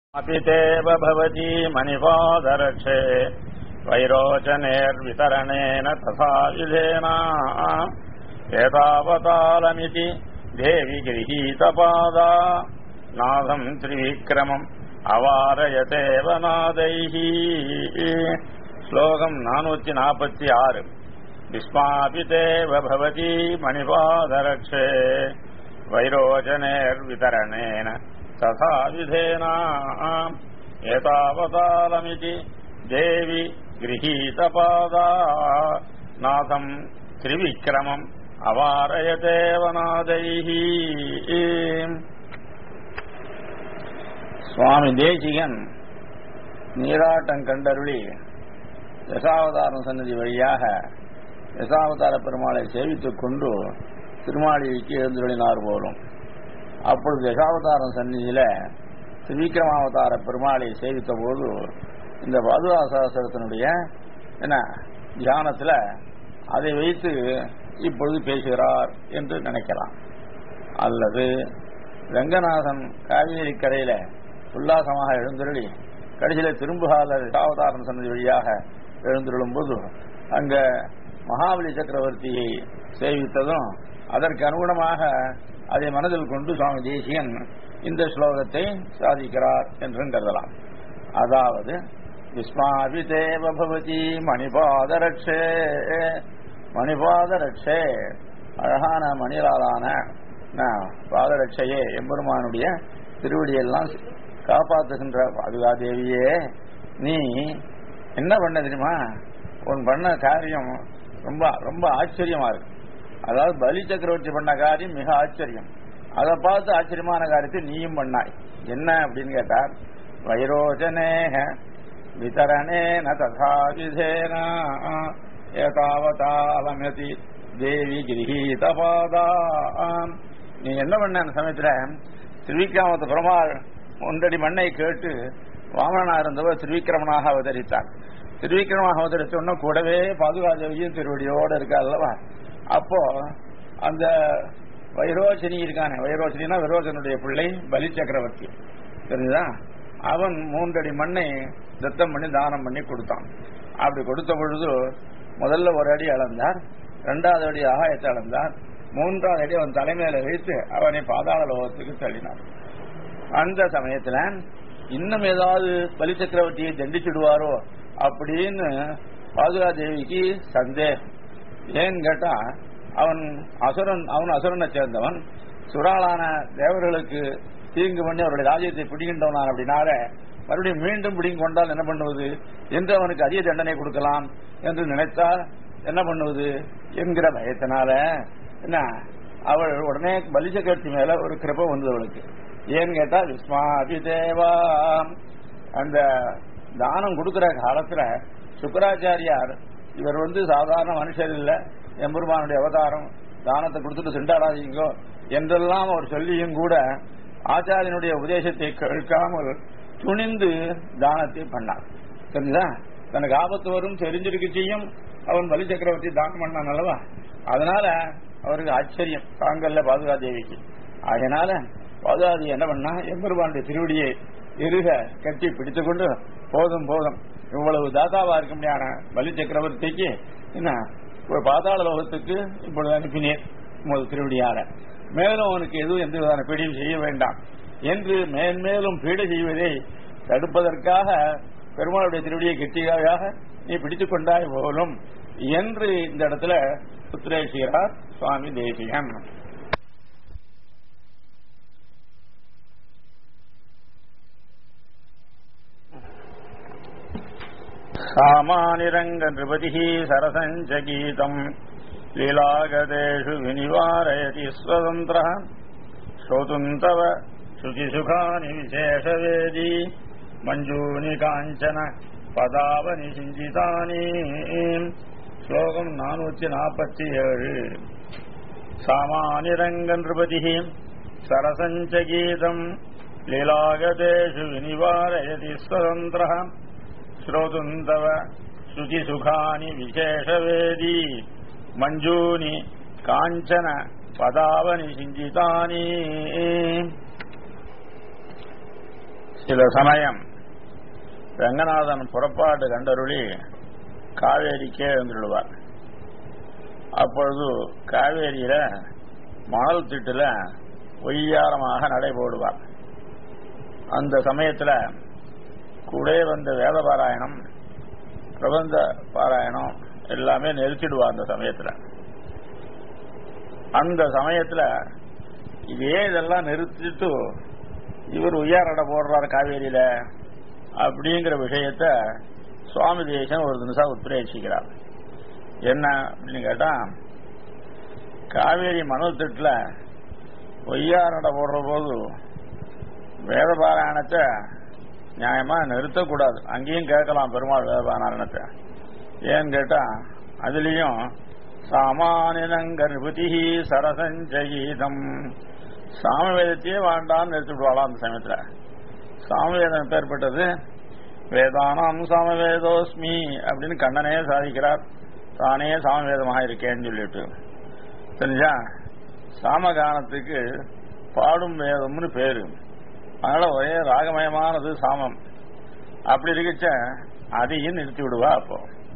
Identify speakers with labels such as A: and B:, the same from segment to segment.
A: अपि तेव भवती मणिपादरक्षे वैरोचनेर्वितरणेन तथा विधेन एतावतालमिति देवि गृहीतपादा नादम् त्रिविक्रमम् अवारयतेव नादैः श्लोकम् नानूति नापत्ति आरु विस्मापितेव भवती मणिपादरक्षे वैरोचनेर्वितरणेन तथा विधेन एतावतालमिति देवि गृहीतपादा नाथम् त्रिविक्रमम् अवारयतेव नादैः சுவாமி தேசிகன் நீராட்டம் கண்டருளி தசாவதாரம் சன்னதி வழியாக தசாவதார பெருமாளை சேவித்துக் கொண்டு திருமாளிகைக்கு எழுந்துருளினார் போலும் அப்பொழுது தசாவதாரம் சந்நிதியில திரிவிக்ரமாவதார பெருமாளை சேவித்த போது இந்த பாதுகா சகசரத்தினுடைய என்ன தியானத்துல அதை வைத்து இப்பொழுது பேசுகிறார் என்று நினைக்கலாம் அல்லது ரங்கநாதன் காவேரி கரையில உல்லாசமாக எழுந்தருளி கடைசியில திரும்புகால தசாவதாரம் சன்னதி வழியாக எழுந்துருளும் போது அங்க மகாபலி சக்கரவர்த்தியை சேவித்ததும் அதற்கு அனுகுணமாக அதை மனதில் கொண்டு சுவாமி தேசியன் இந்த ஸ்லோகத்தை சாதிக்கிறார் என்றும் கருதலாம் அதாவது விஸ்மாபிதேவ பவதி மணிபாதரட்சே மணிபாதரட்சே அழகான மணிலாலான பாதரட்சையே எம்பெருமானுடைய திருவடியெல்லாம் காப்பாற்றுகின்ற பாதுகாதேவியே நீ என்ன பண்ண தெரியுமா உன் பண்ண காரியம் ரொம்ப ரொம்ப ஆச்சரியமா இருக்கு அதாவது பலி சக்கரவர்த்தி பண்ண காரியம் மிக ஆச்சரியம் அதை பார்த்து ஆச்சரியமான காரியத்தை நீயும் பண்ணாய் என்ன அப்படின்னு கேட்டார் வைரோஜனேக விதரணேன ததா விதேனா ஏதாவதாலமதி தேவி கிரகீத பாதா நீ என்ன பண்ண அந்த சமயத்துல திருவிக்கிராமத்து பெருமாள் ஒன்றடி மண்ணை கேட்டு வாமனா இருந்தவர் திருவிக்கிரமனாக அவதரித்தார் திருவிக்கிரமாக அவதரித்த கூடவே பாதுகாதேவியும் திருவடியோடு இருக்கா அல்லவா அப்போ அந்த வைரோச்சனி இருக்கானே வைரோச்சனா விரோச்சனுடைய பிள்ளை பலி சக்கரவர்த்தி தெரிஞ்சுதா அவன் மூன்றடி மண்ணை தத்தம் பண்ணி தானம் பண்ணி கொடுத்தான் அப்படி கொடுத்த பொழுது முதல்ல ஒரு அடி அளந்தார் இரண்டாவது அடி ஆகாயத்தை அளந்தார் மூன்றாவது அடி அவன் தலைமையில வைத்து அவனை பாதாள லோகத்துக்கு தள்ளினார் அந்த சமயத்துல இன்னும் ஏதாவது பலி சக்கரவர்த்தியை தண்டிச்சுடுவாரோ அப்படின்னு பாதுகாதேவிக்கு சந்தேகம் ஏன்னு கேட்டா அவன் அசுரன் அவன் அசுரனை சேர்ந்தவன் சுராளான தேவர்களுக்கு தீங்கு பண்ணி அவருடைய ராஜ்யத்தை பிடிக்கின்றவனான் அப்படின்னால மறுபடியும் மீண்டும் பிடிங்க கொண்டால் என்ன பண்ணுவது என்று அவனுக்கு அதிக தண்டனை கொடுக்கலாம் என்று நினைத்தால் என்ன பண்ணுவது என்கிற பயத்தினால என்ன அவள் உடனே பலிசக்கர்த்தி மேல ஒரு கிருப்ப வந்தது அவளுக்கு ஏன்னு கேட்டா விஸ்மாபி தேவா அந்த தானம் கொடுக்கிற காலத்துல சுக்கராச்சாரியார் இவர் வந்து சாதாரண மனுஷர் இல்ல எம்பெருமானுடைய அவதாரம் தானத்தை கொடுத்துட்டு சென்றாடாதீங்கோ என்றெல்லாம் அவர் சொல்லியும் கூட ஆச்சாரியனுடைய உபதேசத்தை கேட்காமல் துணிந்து தானத்தை பண்ணார் தெரிஞ்சுதா தனக்கு ஆபத்து வரும் தெரிஞ்சிருக்கு செய்யும் அவன் பலி சக்கரவர்த்தி தானம் பண்ணான் அல்லவா அதனால அவருக்கு ஆச்சரியம் தாங்கல்ல பாதுகாதேவிக்கு அதனால பாதுகாதேவி என்ன பண்ணா எம்பெருமானுடைய திருவடியை இருக கட்டி பிடித்துக் கொண்டு போதும் போதும் இவ்வளவு தாத்தாவா இருக்க முடியாத பலி சக்கரவர்த்திக்கு என்ன ஒரு பாதாள லோகத்துக்கு இப்பொழுது அனுப்பினேன் உமது திருவடியால மேலும் அவனுக்கு எதுவும் எந்த விதமான பீடியும் செய்ய வேண்டாம் என்று மேன்மேலும் பீடை செய்வதை தடுப்பதற்காக பெருமாளுடைய திருவடியை கெட்டியாக நீ பிடித்துக் கொண்டாய் போலும் என்று இந்த இடத்துல உத்திரேசிகிறார் சுவாமி தேசிகன் सामानिरङ्ग नृपतिः सरसञ्च गीतम् लीलागतेषु विनिवारयति स्वतन्त्रः श्रोतुम् तव शुचिसुखानि विशेषवेदी मञ्जूनि काञ्चन पदावनि सिञ्चितानि श्लोकम् नानूति नापत्ति ஏழு सामानिरङ्ग नृपतिः सरसञ्च गीतम् लीलागतेषु विनिवारयति स्वतन्त्रः श्रोतुम् तव शुचिसुखानि विशेषवेदी मञ्जूनि काञ्चन पदावनि सिञ्चितानि சில சமயம் ரங்கநாதன் புறப்பாடு கண்டருளி காவேரிக்கே வந்துடுவார் அப்பொழுது காவேரியில மணல் திட்டுல ஒய்யாரமாக நடைபோடுவார் அந்த சமயத்துல கூட வந்த வேத பாராயணம் பிரபந்த பாராயணம் எல்லாமே நிறுத்திடுவார் அந்த சமயத்துல அந்த சமயத்துல இதே இதெல்லாம் நிறுத்திட்டு இவர் உயரட போடுறார் காவேரியில அப்படிங்கிற விஷயத்த சுவாமி தேசம் ஒரு நிமிஷம் உத்ரேட்சிக்கிறார் என்ன அப்படின்னு கேட்டா காவேரி மணல் திட்டுல ஒய்யாரட போடுற போது வேத பாராயணத்தை நியாயமா நிறுத்தக்கூடாது அங்கேயும் கேட்கலாம் பெருமாள் வேத பாராயணத்தை ஏன்னு கேட்டா அதுலயும் சாமானியங்கர்பதி சரசஞ்சகீதம் சாமவேதத்தையே வேண்டாம்னு நிறுத்திவிடுவாளாம் அந்த சமயத்துல சாமவேதம் பேர்பட்டது வேதானாம் சாமவேதோஸ்மி அப்படின்னு கண்ணனே சாதிக்கிறார் தானே சாமவேதமாக இருக்கேன்னு சொல்லிட்டு தெரிஞ்சா சாமகானத்துக்கு பாடும் வேதம்னு பேரு அதனால ஒரே ராகமயமானது சாமம் அப்படி இருக்கச்ச அதையும் நிறுத்தி விடுவா அப்போ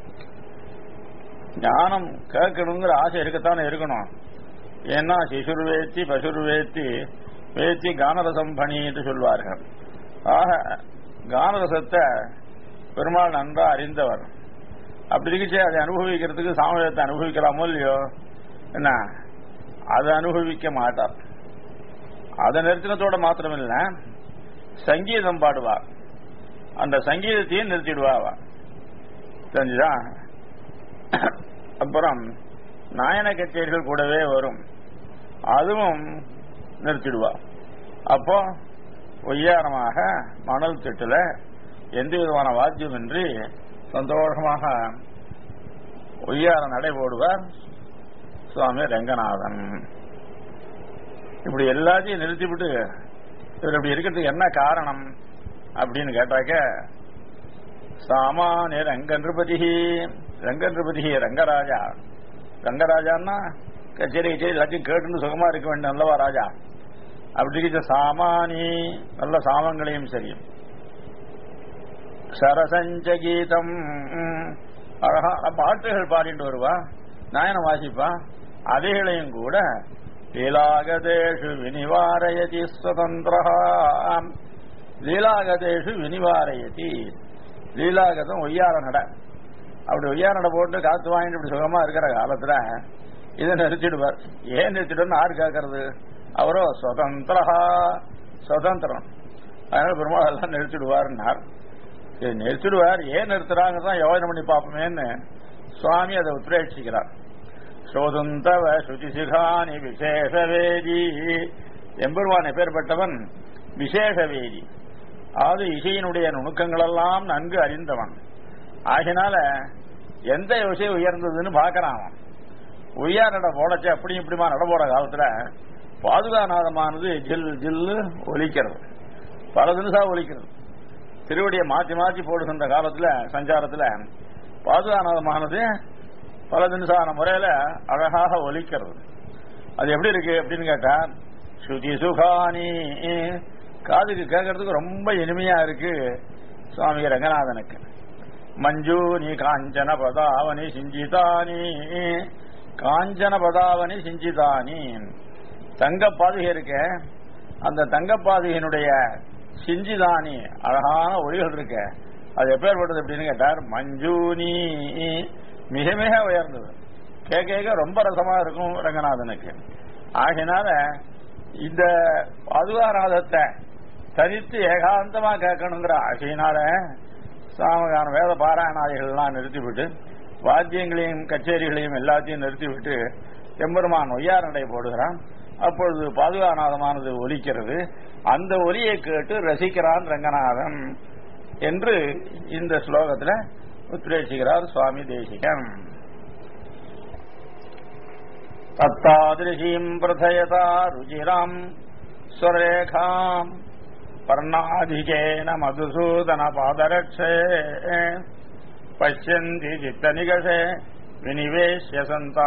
A: ஞானம் கேட்கணுங்கிற ஆசை இருக்கத்தானே இருக்கணும் ஏன்னா சிசுர் வேத்தி பசுர் வேத்தி வேத்தி கானரசம் பணின்னு சொல்வார்கள் ஆக கானரசத்தை பெருமாள் நன்றா அறிந்தவர் அப்படி இருக்கச்சே அதை அனுபவிக்கிறதுக்கு சாமவேதத்தை அனுபவிக்கலாமோ இல்லையோ என்ன அதை அனுபவிக்க மாட்டார் அதை நிறுத்தினத்தோட மாத்திரமில்ல சங்கீதம் பாடுவா அந்த சங்கீதத்தையும் நிறுத்திடுவா தெரிஞ்சுதா அப்புறம் நாயன கச்சேரிகள் கூடவே வரும் அதுவும் நிறுத்திடுவா அப்போ ஒய்யாரமாக மணல் திட்டுல எந்த விதமான வாத்தியமின்றி சந்தோஷமாக ஒய்யார நடை போடுவார் சுவாமி ரங்கநாதன் இப்படி எல்லாத்தையும் நிறுத்திவிட்டு இவர் இப்படி இருக்கிறதுக்கு என்ன காரணம் அப்படின்னு கேட்டாக்க சாமானிய ரங்கநிருபதி ரங்கநிருபதி ரங்கராஜா ரங்கராஜான்னா கச்சேரி கச்சேரி எல்லாத்தையும் கேட்டுன்னு சுகமா இருக்க வேண்டும் அல்லவா ராஜா அப்படி இருக்க சாமானி நல்ல சாமங்களையும் சரியும் சரசஞ்ச கீதம் அழகா பாட்டுகள் பாடிட்டு வருவா நாயனம் வாசிப்பா அவைகளையும் கூட லீலாகதேஷு வினிவாரயதி சுதந்திரா லீலாகதேஷு வினிவாரயதி லீலாகதம் ஒய்யார நட அப்படி ஒய்யார நட போட்டு காத்து வாங்கிட்டு இப்படி சுகமா இருக்கிற காலத்துல இதை நிறுத்திடுவார் ஏன் நிறுத்திடுன்னு யாரு கேட்கறது அவரோ சுதந்திரா சுதந்திரம் அதனால பெருமாள் எல்லாம் நிறுத்திடுவார்னார் சரி நிறுத்திடுவார் ஏன் நிறுத்துறாங்க தான் யோஜனை பண்ணி பார்ப்போமேன்னு சுவாமி அதை உத்ரேட்சிக்கிறார் சோதுந்தவ சுதிசிகானி விசேஷவேதி எம்பெருவான் எப்பேற்பட்டவன் விசேஷவேதி அதாவது இசையினுடைய நுணுக்கங்களெல்லாம் நன்கு அறிந்தவன் ஆகினால எந்த விஷயம் உயர்ந்ததுன்னு பார்க்கறான் அவன் உய்யார் நட போடச்சு அப்படி இப்படிமா நட போட காலத்துல பாதுகாநாதமானது ஜில் ஜில்லு ஒலிக்கிறது பல தினசா ஒலிக்கிறது திருவடியை மாற்றி மாற்றி போடுகின்ற காலத்துல சஞ்சாரத்துல பாதுகாநாதமானது பல தினசான முறையில அழகாக ஒலிக்கிறது அது எப்படி இருக்கு அப்படின்னு கேட்டா சுதி சுகானி காதுக்கு கேட்கறதுக்கு ரொம்ப இனிமையா இருக்கு சுவாமி ரங்கநாதனுக்கு மஞ்சு நீ காஞ்சன பதாவனி சிஞ்சிதானி காஞ்சன பதாவனி சிஞ்சிதானி தங்க பாதுகை இருக்க அந்த தங்க பாதுகையினுடைய சிஞ்சிதானி அழகான ஒளிகள் இருக்க அது எப்பேற்பட்டது அப்படின்னு கேட்டார் மஞ்சூனி மிக மிக உயர்ந்தது கேட்க கேட்க ரொம்ப ரசமா இருக்கும் ரங்கநாதனுக்கு ஆகினால இந்த பாதுகாநாதத்தை தனித்து ஏகாந்தமா கேட்கணுங்கிற ஆசையினால சாமகான வேத பாராயணாதிகள்லாம் நிறுத்திவிட்டு வாத்தியங்களையும் கச்சேரிகளையும் எல்லாத்தையும் நிறுத்திவிட்டு எம்பெருமான் ஒய்யார் நடை போடுகிறான் அப்பொழுது பாதுகாநாதமானது ஒலிக்கிறது அந்த ஒலியை கேட்டு ரசிக்கிறான் ரங்கநாதன் என்று இந்த ஸ்லோகத்தில் உத்ரேசிக்கிறார் சுவாமி தேசிகன் தத்தாதிருஷீம் பிரதயதா ருச்சிராம் ஸ்வரேகாம் பர்ணாதிகேன மதுசூதன பாதரட்சே பசியந்தி சித்தநிகஷே வினிவேஷ்ய சந்தா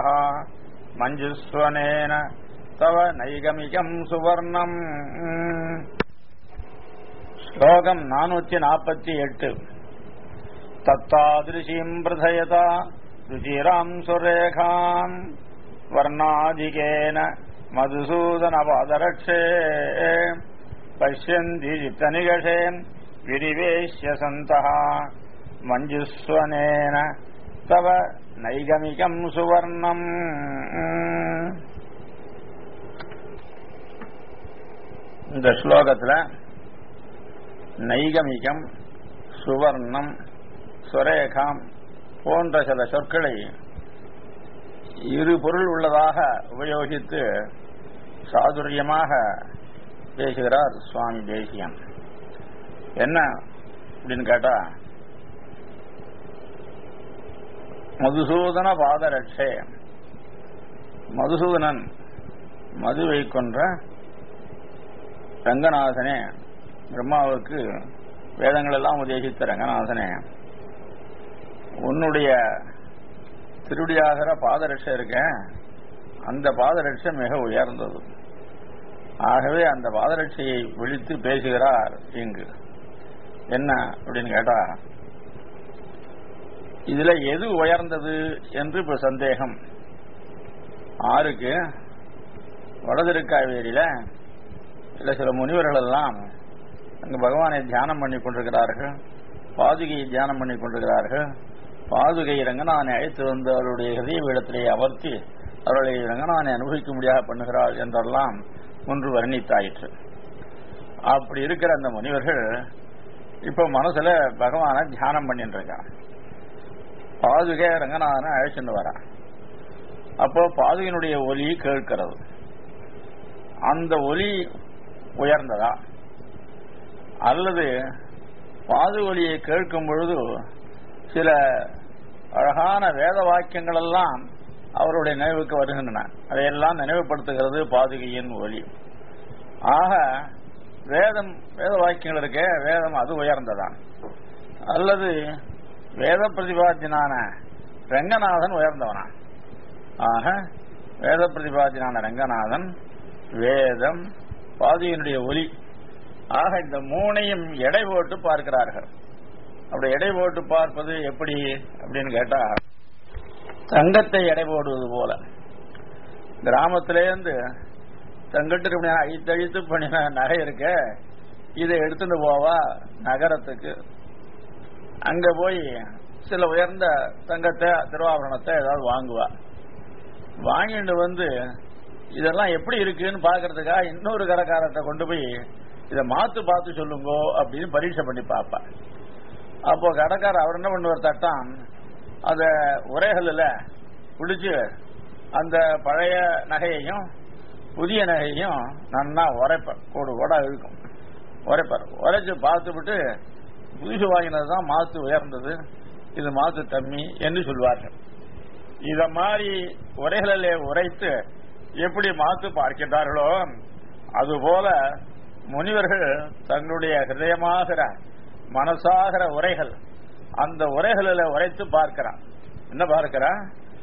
A: மஞ்சுஸ்வனேன தவ நைகமிகம் சுவர்ணம் ஸ்லோகம் நானூற்றி நாற்பத்தி எட்டு தத்தாதிருஷீம் பிரதயதா ருச்சிராம் சுரேகாம் வர்ணாதிகேன மதுசூதனபாதரட்சே பசியந்தி சித்தநிகஷே விரிவேஷ்ய சந்தः மஞ்சுஸ்வனேன தவ நைகமிகம் சுவர்ணம் இந்த ஸ்லோகத்துல நைகமிகம் சுவர்ணம் சுரேகாம் போன்ற சில சொற்களை இரு பொருள் உள்ளதாக உபயோகித்து சாதுரியமாக பேசுகிறார் சுவாமி தேசியன் என்ன அப்படின்னு கேட்டா மதுசூதன பாதரட்சே மதுசூதனன் மதுவை கொன்ற ரங்கநாதனே பிரம்மாவுக்கு வேதங்கள் எல்லாம் உபதேசித்த ரங்கநாதனே உன்னுடைய திருடியாகிற பாதரட்சை இருக்க அந்த பாதரட்சை மிக உயர்ந்தது ஆகவே அந்த பாதரட்சையை விழித்து பேசுகிறார் இங்கு என்ன அப்படின்னு கேட்டா இதுல எது உயர்ந்தது என்று இப்ப சந்தேகம் ஆறுக்கு வடதிருக்காவேரியில இல்ல சில முனிவர்கள் எல்லாம் அங்கு பகவானை தியானம் பண்ணி கொண்டிருக்கிறார்கள் பாதுகையை தியானம் பண்ணி கொண்டிருக்கிறார்கள் பாதுகை ரங்கநாதனை அழைத்து வந்து அவருடைய ஹிருதய பீடத்திலே அமர்த்தி அவர்களை ரங்கநாதனை அனுபவிக்க முடியாத பண்ணுகிறாள் என்றெல்லாம் ஒன்று வர்ணித்தாயிற்று அப்படி இருக்கிற அந்த முனிவர்கள் இப்ப மனசுல பகவான தியானம் பண்ணிட்டு இருக்கான் பாதுகை ரங்கநாதனை அழைச்சிட்டு வரான் அப்போ பாதுகையினுடைய ஒலி கேட்கிறது அந்த ஒலி உயர்ந்ததா அல்லது பாது ஒலியை கேட்கும் பொழுது சில அழகான வேத வாக்கியங்கள் எல்லாம் அவருடைய நினைவுக்கு வருகின்றன அதையெல்லாம் நினைவுபடுத்துகிறது பாதுகையின் ஒலி ஆக வேதம் வேத வாக்கியங்கள் இருக்க வேதம் அது உயர்ந்ததான் அல்லது வேத பிரதிபாத்தியனான ரங்கநாதன் உயர்ந்தவனா ஆக வேத பிரதிபாத்தியனான ரங்கநாதன் வேதம் பாதியினுடைய ஒலி ஆக இந்த மூணையும் எடை போட்டு பார்க்கிறார்கள் அப்படி எடை போட்டு பார்ப்பது எப்படி அப்படின்னு கேட்டா தங்கத்தை எடை போடுவது போல கிராமத்திலேருந்து தங்கட்டுக்கு அழித்து அழித்து பண்ணின நகை இருக்க இதை எடுத்துட்டு போவா நகரத்துக்கு அங்க போய் சில உயர்ந்த தங்கத்தை திருவாபரணத்தை ஏதாவது வாங்குவா வாங்கிட்டு வந்து இதெல்லாம் எப்படி இருக்குன்னு பாக்குறதுக்காக இன்னொரு கடைக்காரத்தை கொண்டு போய் இதை மாத்து பார்த்து சொல்லுங்கோ அப்படின்னு பரீட்சை பண்ணி பார்ப்பா அப்போ கடைக்காரர் அவர் என்ன பண்ணுவார் தட்டான் அத உரைகளில் பிடிச்சு அந்த பழைய நகையையும் புதிய நகையும் நன்னா உரைப்பார் கோடு கோடா இழுக்கும் உரைப்பார் உரைச்சு பார்த்துவிட்டு புதுசு வாங்கினது தான் மாத்து உயர்ந்தது இது மாத்து கம்மி என்று சொல்வார்கள் இத மாதிரி உரைகளிலே உரைத்து எப்படி மாத்து பார்க்கின்றார்களோ அதுபோல முனிவர்கள் தங்களுடைய ஹிருதயமாகிற மனசாகிற உரைகள் அந்த உரைகளில் உரைத்து பார்க்கிறான் என்ன பார்க்கிறான்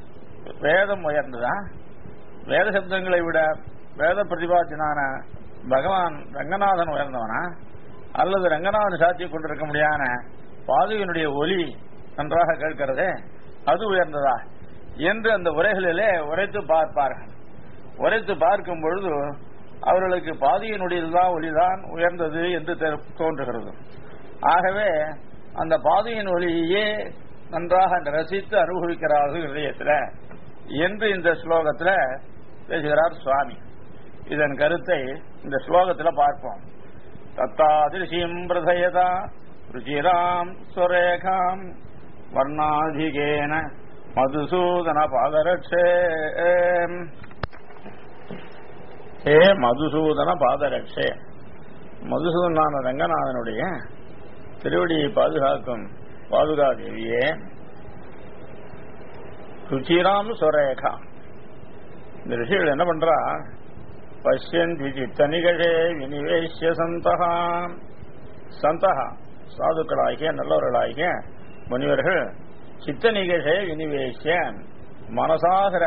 A: வேதம் உயர்ந்ததா வேத சப்தங்களை விட வேத பிரதிபாத்தினான பகவான் ரங்கநாதன் உயர்ந்தவனா அல்லது ரங்கநாதன் சாட்சி கொண்டிருக்க முடியாத பாதுகனுடைய ஒலி நன்றாக கேட்கிறதே அது உயர்ந்ததா என்று அந்த உரைகளிலே உரைத்து பார்ப்பார்கள் உரைத்து பார்க்கும் பொழுது அவர்களுக்கு பாதியினுடைய தான் ஒளிதான் உயர்ந்தது என்று தோன்றுகிறது ஆகவே அந்த பாதையின் ஒளியே நன்றாக ரசித்து அனுபவிக்கிறார்கள் இதயத்தில் என்று இந்த ஸ்லோகத்தில் பேசுகிறார் சுவாமி இதன் கருத்தை இந்த ஸ்லோகத்தில் பார்ப்போம் தத்தாதிருஷியம் பிரதயதா ருச்சிராம் சுரேகாம் வர்ணாதிகேன மதுசூதன பாதரட்சே ஹே மதுசூதன பாதரட்சே மதுசூதனான ரங்கநாதனுடைய திருவடியை பாதுகாக்கும் பாதுகா தேவியே ருச்சிராம் சுரேகா இந்த ரிஷிகள் என்ன பண்றா பஷ்யன் விஜித்த நிகழே வினிவேஷ்ய சந்தகா சந்தகா சாதுக்களாகிய நல்லவர்களாகிய முனிவர்கள் சித்த நிகழே வினிவேஷ்ய மனசாகிற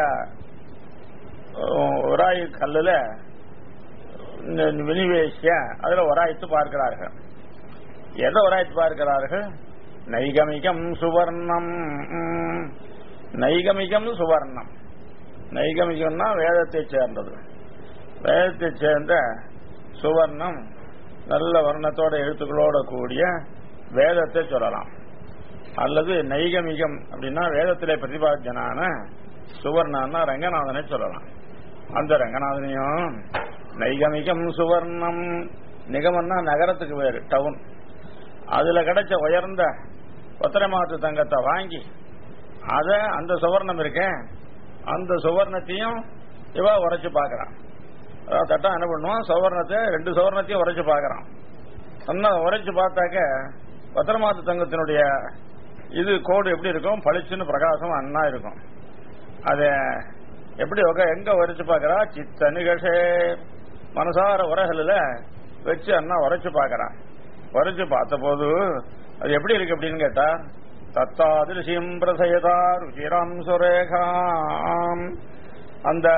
A: ஒராயு கல்லுல வினிவேஷ்ய அதுல ஒராய்த்து பார்க்கிறார்கள் எதை உராய்ச்சி பார்க்கிறார்கள் நைகமிகம் சுவர்ணம் ம், நைகமிகம் சுவர்ணம் நைகமிகம்னா வேதத்தை சேர்ந்தது வேதத்தை சேர்ந்த சுவர்ணம் நல்ல வர்ணத்தோட எழுத்துக்களோட கூடிய வேதத்தை சொல்லலாம் அல்லது நைகமிகம் அப்படின்னா வேதத்திலே பிரதிபாத்தியனான சுவர்ணன்னா ரங்கநாதனை சொல்லலாம் அந்த ரங்கநாதனையும் நைகமிகம் சுவர்ணம் நிகமன்னா நகரத்துக்கு வேறு டவுன் அதுல கிடைச்ச உயர்ந்த ஒத்தரைமாத்து தங்கத்தை வாங்கி அத அந்த சுவர்ணம் இருக்கே அந்த சுவர்ணத்தையும் இவ உரைச்சு பார்க்கறான் அதாவது தட்டம் என்ன பண்ணுவான் சுவர்ணத்தை ரெண்டு சுவர்ணத்தையும் உரைச்சு பார்க்கறான் சொன்ன உரைச்சு பார்த்தாக்க பத்திரமாத்து தங்கத்தினுடைய இது கோடு எப்படி இருக்கும் பளிச்சுன்னு பிரகாசம் அண்ணா இருக்கும் அத எப்படி உக்க- எங்க உரைச்சு பார்க்கறா சித்த நிகழ்ச்சே மனசார உரகல்ல வச்சு அண்ணா உரைச்சு பார்க்கறான் உரைச்சு பார்த்த போது அது எப்படி இருக்கு அப்படின்னு கேட்டா தத்தாதிருஷியம் பிரசயதா ருச்சிராம் சுரேகாம் அந்த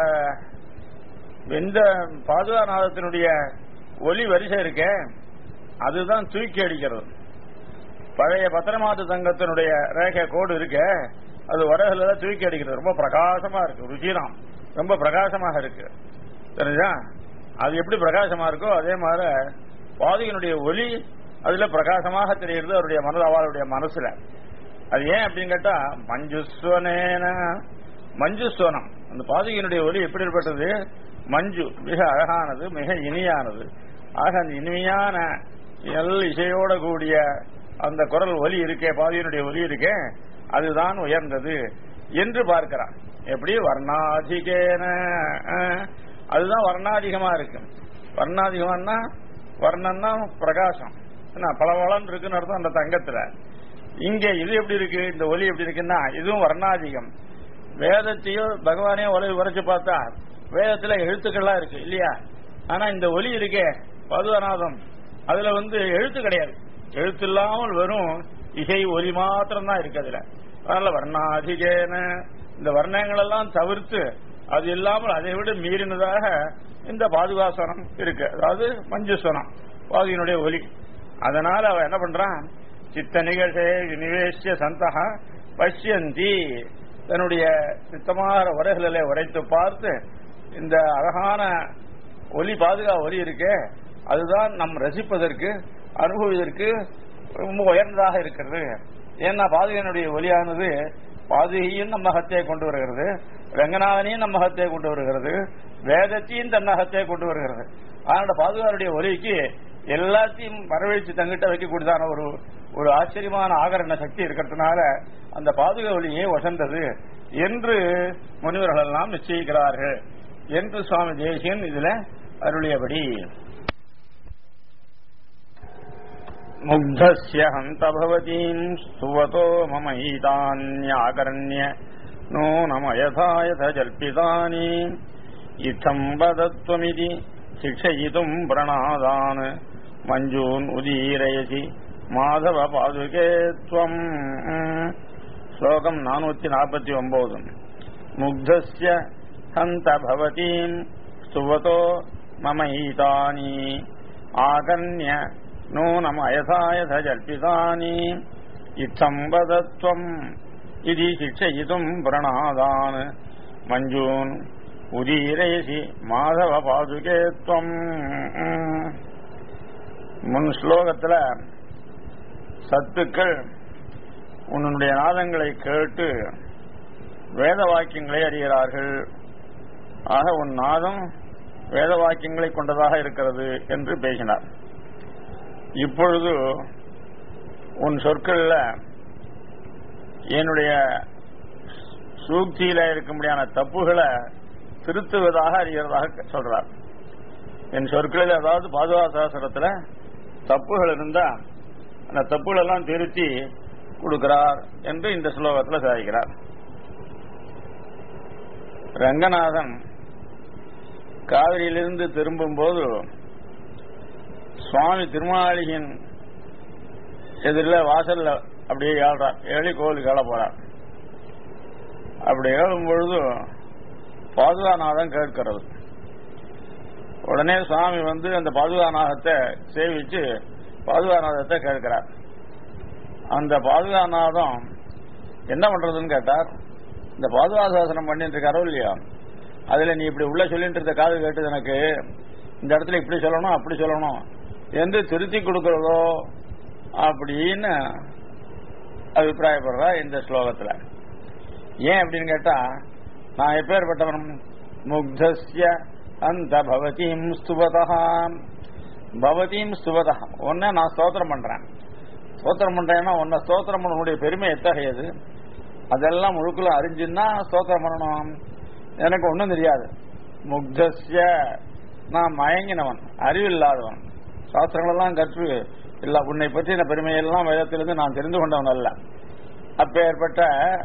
A: எந்த பாதுகாநாதத்தினுடைய ஒலி வரிசை இருக்கே அதுதான் தூக்கி அடிக்கிறது பழைய பத்திரமாத்து தங்கத்தினுடைய ரேகை கோடு இருக்கே அது உரகுல தான் தூக்கி அடிக்கிறது ரொம்ப பிரகாசமா இருக்கு ருச்சிராம் ரொம்ப பிரகாசமாக இருக்கு தெரிஞ்சா அது எப்படி பிரகாசமா இருக்கோ அதே மாதிரி பாதிகனுடைய ஒலி அதுல பிரகாசமாக தெரிகிறது அவருடைய மனது அவளுடைய மனசுல அது ஏன் அப்படின்னு கேட்டா மஞ்சுஸ்வனேன மஞ்சுஸ்வனம் அந்த பாதிகையினுடைய ஒலி எப்படிப்பட்டது மஞ்சு மிக அழகானது மிக இனியானது ஆக அந்த இனிமையான எல் இசையோட கூடிய அந்த குரல் ஒலி இருக்கே பாதியினுடைய ஒலி இருக்கே அதுதான் உயர்ந்தது என்று பார்க்கிறான் எப்படி வர்ணாதிகேன அஹ், அதுதான் வர்ணாதிகமா இருக்கு வர்ணாதிகமானா வர்ணம்னா பிரகாசம் என்ன பளபளன்னு இருக்குன்னு அர்த்தம் அந்த தங்கத்துல இங்க இது எப்படி இருக்கு இந்த ஒலி எப்படி இருக்குன்னா இதுவும் வர்ணாதிகம் வேதத்தையும் பகவானையும் உலகி உரைச்சு பார்த்தா வேதத்துல எழுத்துக்கள்லாம் இருக்கு இல்லையா ஆனா இந்த ஒலி இருக்கே பதுவநாதம் அதுல வந்து எழுத்து கிடையாது எழுத்து இல்லாமல் வெறும் இசை ஒலி மாத்திரம் தான் இருக்கு அதுல அதனால வர்ணாதிகேன இந்த வர்ணங்கள் எல்லாம் தவிர்த்து அது இல்லாமல் அதை விட மீறினதாக இந்த பாதுகாசனம் இருக்கு அதாவது மஞ்சுஸ்வனம் பாதியினுடைய ஒலி அதனால அவன் என்ன பண்றான் சித்த நிகழ்ச்சே நிவேசிய சந்தகா பஷ்யந்தி தன்னுடைய சித்தமான உரைகளிலே உரைத்து பார்த்து இந்த அழகான ஒலி பாதுகா ஒலி இருக்கே அதுதான் நம் ரசிப்பதற்கு அனுபவிப்பதற்கு ரொம்ப உயர்ந்ததாக இருக்கிறது ஏன்னா பாதுகையினுடைய ஒலியானது பாதுகையும் நம்ம அகத்தை கொண்டு வருகிறது ரங்கநாதனையும் நம்ம அகத்தை கொண்டு வருகிறது வேதத்தையும் தன் அகத்தை கொண்டு வருகிறது அதனால பாதுகாருடைய ஒலிக்கு எல்லாத்தையும் வரவழைச்சு தங்கிட்ட வைக்கக்கூடியதான ஒரு ஒரு ஆச்சரியமான ஆகரண சக்தி இருக்கிறதுனால அந்த பாதுகா ஒளியே வசந்தது என்று முனிவர்கள் எல்லாம் நிச்சயிக்கிறார்கள் என்று சுவாமி தேசியன் இதுல அருளியபடி मुग्धस्य हन्त भवतीम् स्तुवतो मम ईतान्याकर्ण्य नूनमयथा यथ जल्पितानि इत्थम् वदत्वमिति शिक्षयितुम् प्रणादान् मञ्जून् उदीरयसि माधव पादुके त्वम् श्लोकम् नानूति नापति ओम्बोदु मुग्धस्य हन्त भवतीम् स्तुवतो मम ईतानि आकर्ण्य नूनम् अयथायथ जल्पितानि इत्थम् वदत्वम् इति शिक्षयितुम् प्रणादान् मञ्जून् उदीरयसि மாதவ பாதுகே துவம் முன் ஸ்லோகத்துல சத்துக்கள் உன்னுடைய நாதங்களை கேட்டு வேத வாக்கியங்களை அறிகிறார்கள் ஆக உன் நாதம் வேத வாக்கியங்களை கொண்டதாக இருக்கிறது என்று பேசினார் இப்பொழுது உன் சொற்கள்ல என்னுடைய சூக்தியில இருக்க முடியாத தப்புகளை திருத்துவதாக அறிகிறதாக சொல்றார் என் சொற்களில் அதாவது பாதுகாசாசனத்துல தப்புகள் இருந்தா அந்த தப்புகள் எல்லாம் திருத்தி கொடுக்கிறார் என்று இந்த ஸ்லோகத்தில் சாதிக்கிறார் ரங்கநாதன் காவிரியிலிருந்து திரும்பும் போது சுவாமி திருமாளிகையின் எதிரில் வாசல்ல அப்படியே ஏழ்றார் ஏழி கோவிலுக்கு ஏழ போறார் அப்படி ஏழும் பொழுது பாதுகாநாதம் கேட்கிறது உடனே சுவாமி வந்து அந்த பாதுகாநாகத்தை சேவிச்சு பாதுகாநாதத்தை கேட்கிறார் அந்த பாதுகாநாதம் என்ன பண்றதுன்னு கேட்டார் இந்த பாதுகாசாசனம் பண்ணிட்டு இருக்காரோ இல்லையா அதுல நீ இப்படி உள்ள சொல்லிட்டு இருந்த காது கேட்டது எனக்கு இந்த இடத்துல இப்படி சொல்லணும் அப்படி சொல்லணும் என்று திருத்தி கொடுக்கறதோ அப்படின்னு அபிப்பிராயப்படுறா இந்த ஸ்லோகத்துல ஏன் அப்படின்னு கேட்டா நான் எப்பேற்பட்டவன் முக்தஸ்ய அந்த பவதீம் ஸ்துபதகாம் பவதீம் ஸ்துபதகம் ஒன்ன நான் ஸ்தோத்திரம் பண்றேன் ஸ்தோத்திரம் பண்றேன்னா உன்னை ஸ்தோத்திரம் பண்ணக்கூடிய பெருமை எத்தகையது அதெல்லாம் முழுக்குள்ள அறிஞ்சுன்னா ஸ்தோத்திரம் பண்ணணும் எனக்கு ஒன்றும் தெரியாது முக்தஸ்ய நான் மயங்கினவன் அறிவில்லாதவன் சாஸ்திரங்களெல்லாம் கற்று இல்ல உன்னை பற்றின பெருமையெல்லாம் வேதத்திலிருந்து நான் தெரிந்து கொண்டவன் அல்ல அப்பேற்பட்ட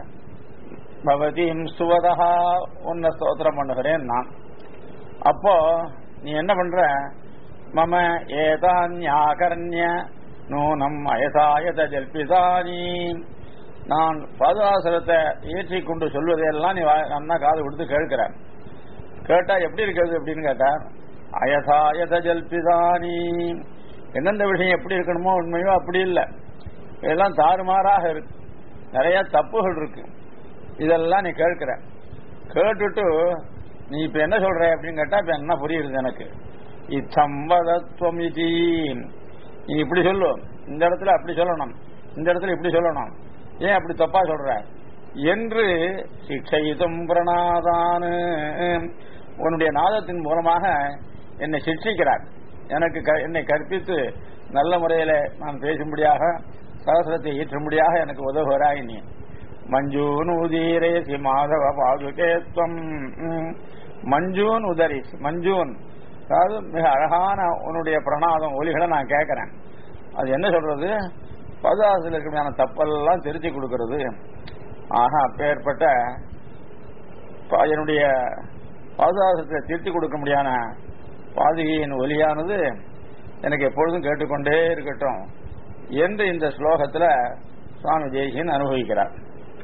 A: பவதீம் சுவதா உன்னை ஸ்தோத்திரம் பண்ணுகிறேன் நான் அப்போ நீ என்ன பண்ற மம ஏதான்யாகரண்ய நூனம் அயசாயத ஜல்பிதானி நான் பாதுகாசலத்தை ஏற்றி கொண்டு சொல்வதையெல்லாம் நீ நன்னா காது கொடுத்து கேட்கிறேன் கேட்டா எப்படி இருக்கிறது அப்படின்னு கேட்டா அயசாயத ஜல்பிதானி எந்தெந்த விஷயம் எப்படி இருக்கணுமோ உண்மையோ அப்படி இல்லை இதெல்லாம் தாறுமாறாக இருக்கு நிறைய தப்புகள் இருக்கு இதெல்லாம் நீ கேட்கிற கேட்டுட்டு நீ இப்ப என்ன சொல்ற அப்படின்னு கேட்டா இப்ப என்ன புரியுது எனக்கு இச்சம்பதத்துவம் இது நீ இப்படி சொல்லு இந்த இடத்துல அப்படி சொல்லணும் இந்த இடத்துல இப்படி சொல்லணும் ஏன் அப்படி தப்பா சொல்ற என்று சிக்ஷயிதும் பிரணாதானு உன்னுடைய நாதத்தின் மூலமாக என்னை சிக்ஷிக்கிறார் எனக்கு என்னை கற்பித்து நல்ல முறையில நான் பேசும்படியாக சகசரத்தை ஈற்றும்படியாக எனக்கு உதவுகிறாய் நீ மஞ்சூன் உதீரேசி மாதவ பாதுகேத்வம் மஞ்சூன் உதரிசி மஞ்சூன் அதாவது மிக அழகான உன்னுடைய பிரணாதம் ஒலிகளை நான் கேட்கிறேன் அது என்ன சொல்றது பதாசத்தில் இருக்கிற தப்பெல்லாம் திருத்தி கொடுக்கிறது ஆக அப்பேற்பட்ட என்னுடைய பாதுகாசத்தை திருத்தி கொடுக்க முடியாத பாதுகையின் ஒலியானது எனக்கு எப்பொழுதும் கேட்டுக்கொண்டே இருக்கட்டும் என்று இந்த ஸ்லோகத்தில் சுவாமி தேசியன் அனுபவிக்கிறார்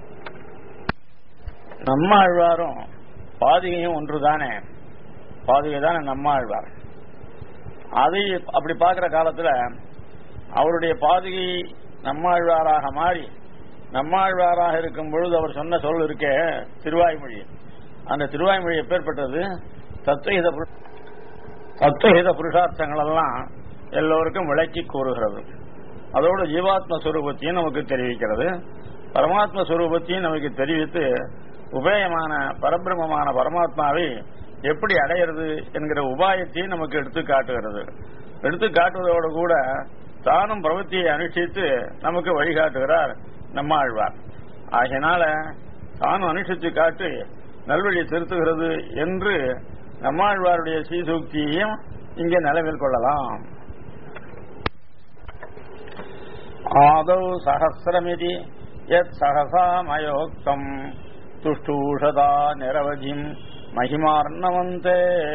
A: நம்ம ஆழ்வாரும் பாதுகையும் ஒன்றுதானே பாதுகை தானே நம்ம ஆழ்வார் அதை அப்படி பார்க்கிற காலத்துல அவருடைய பாதுகை நம்மாழ்வாராக மாறி நம்மாழ்வாராக இருக்கும் பொழுது அவர் சொன்ன சொல் இருக்கே திருவாய்மொழி அந்த திருவாய்மொழி எப்பேற்பட்டது தத்துவஹித தத்துவஹித புருஷார்த்தங்கள் எல்லாம் எல்லோருக்கும் விளக்கி கூறுகிறது அதோடு ஜீவாத்ம சுரூபத்தையும் நமக்கு தெரிவிக்கிறது பரமாத்ம சுரூபத்தையும் நமக்கு தெரிவித்து உபயமான பரபிரமமான பரமாத்மாவை எப்படி அடையிறது என்கிற உபாயத்தையும் நமக்கு எடுத்து காட்டுகிறது எடுத்து காட்டுவதோடு கூட தானும் பிரவத்தியை அனுஷ்டித்து நமக்கு வழிகாட்டுகிறார் நம்ம ஆழ்வார் ஆகையினால தானும் அனுஷ்டித்து காட்டு நல்வழி திருத்துகிறது என்று நம்மாழ்வாருடைய சீசூக்தியையும் இங்கே நிலவில் கொள்ளலாம் ஆதௌ சகசிரமிதி யத் சகசாமயோக்தம் துஷ்டூஷதா நிரவதிம் महिमार्णवन्ते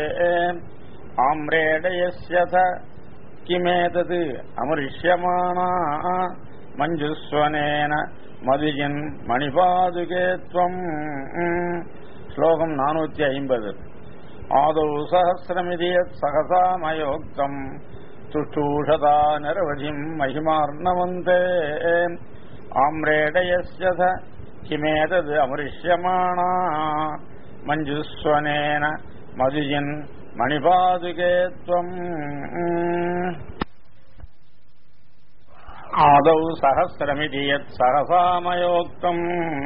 A: आम्रेडयस्यथ किमेतत् अमृष्यमाणा मञ्जुस्वनेन मधुजिन् मणिपादुके त्वम् श्लोकम् नानूति ऐम्पद् आदौ सहस्रमिति यत् सहसामयोक्तम् तुष्टूषता निरवधिम् महिमार्णवन्ते आम्रेडयस्यथ किमेतद् अमृष्यमाणा மஞ்சுஸ்வனேன மதுஜின் மணிபாதுகே துவம் ஆதௌ சகசிரமிதி யத் சகசாமயோக்தம்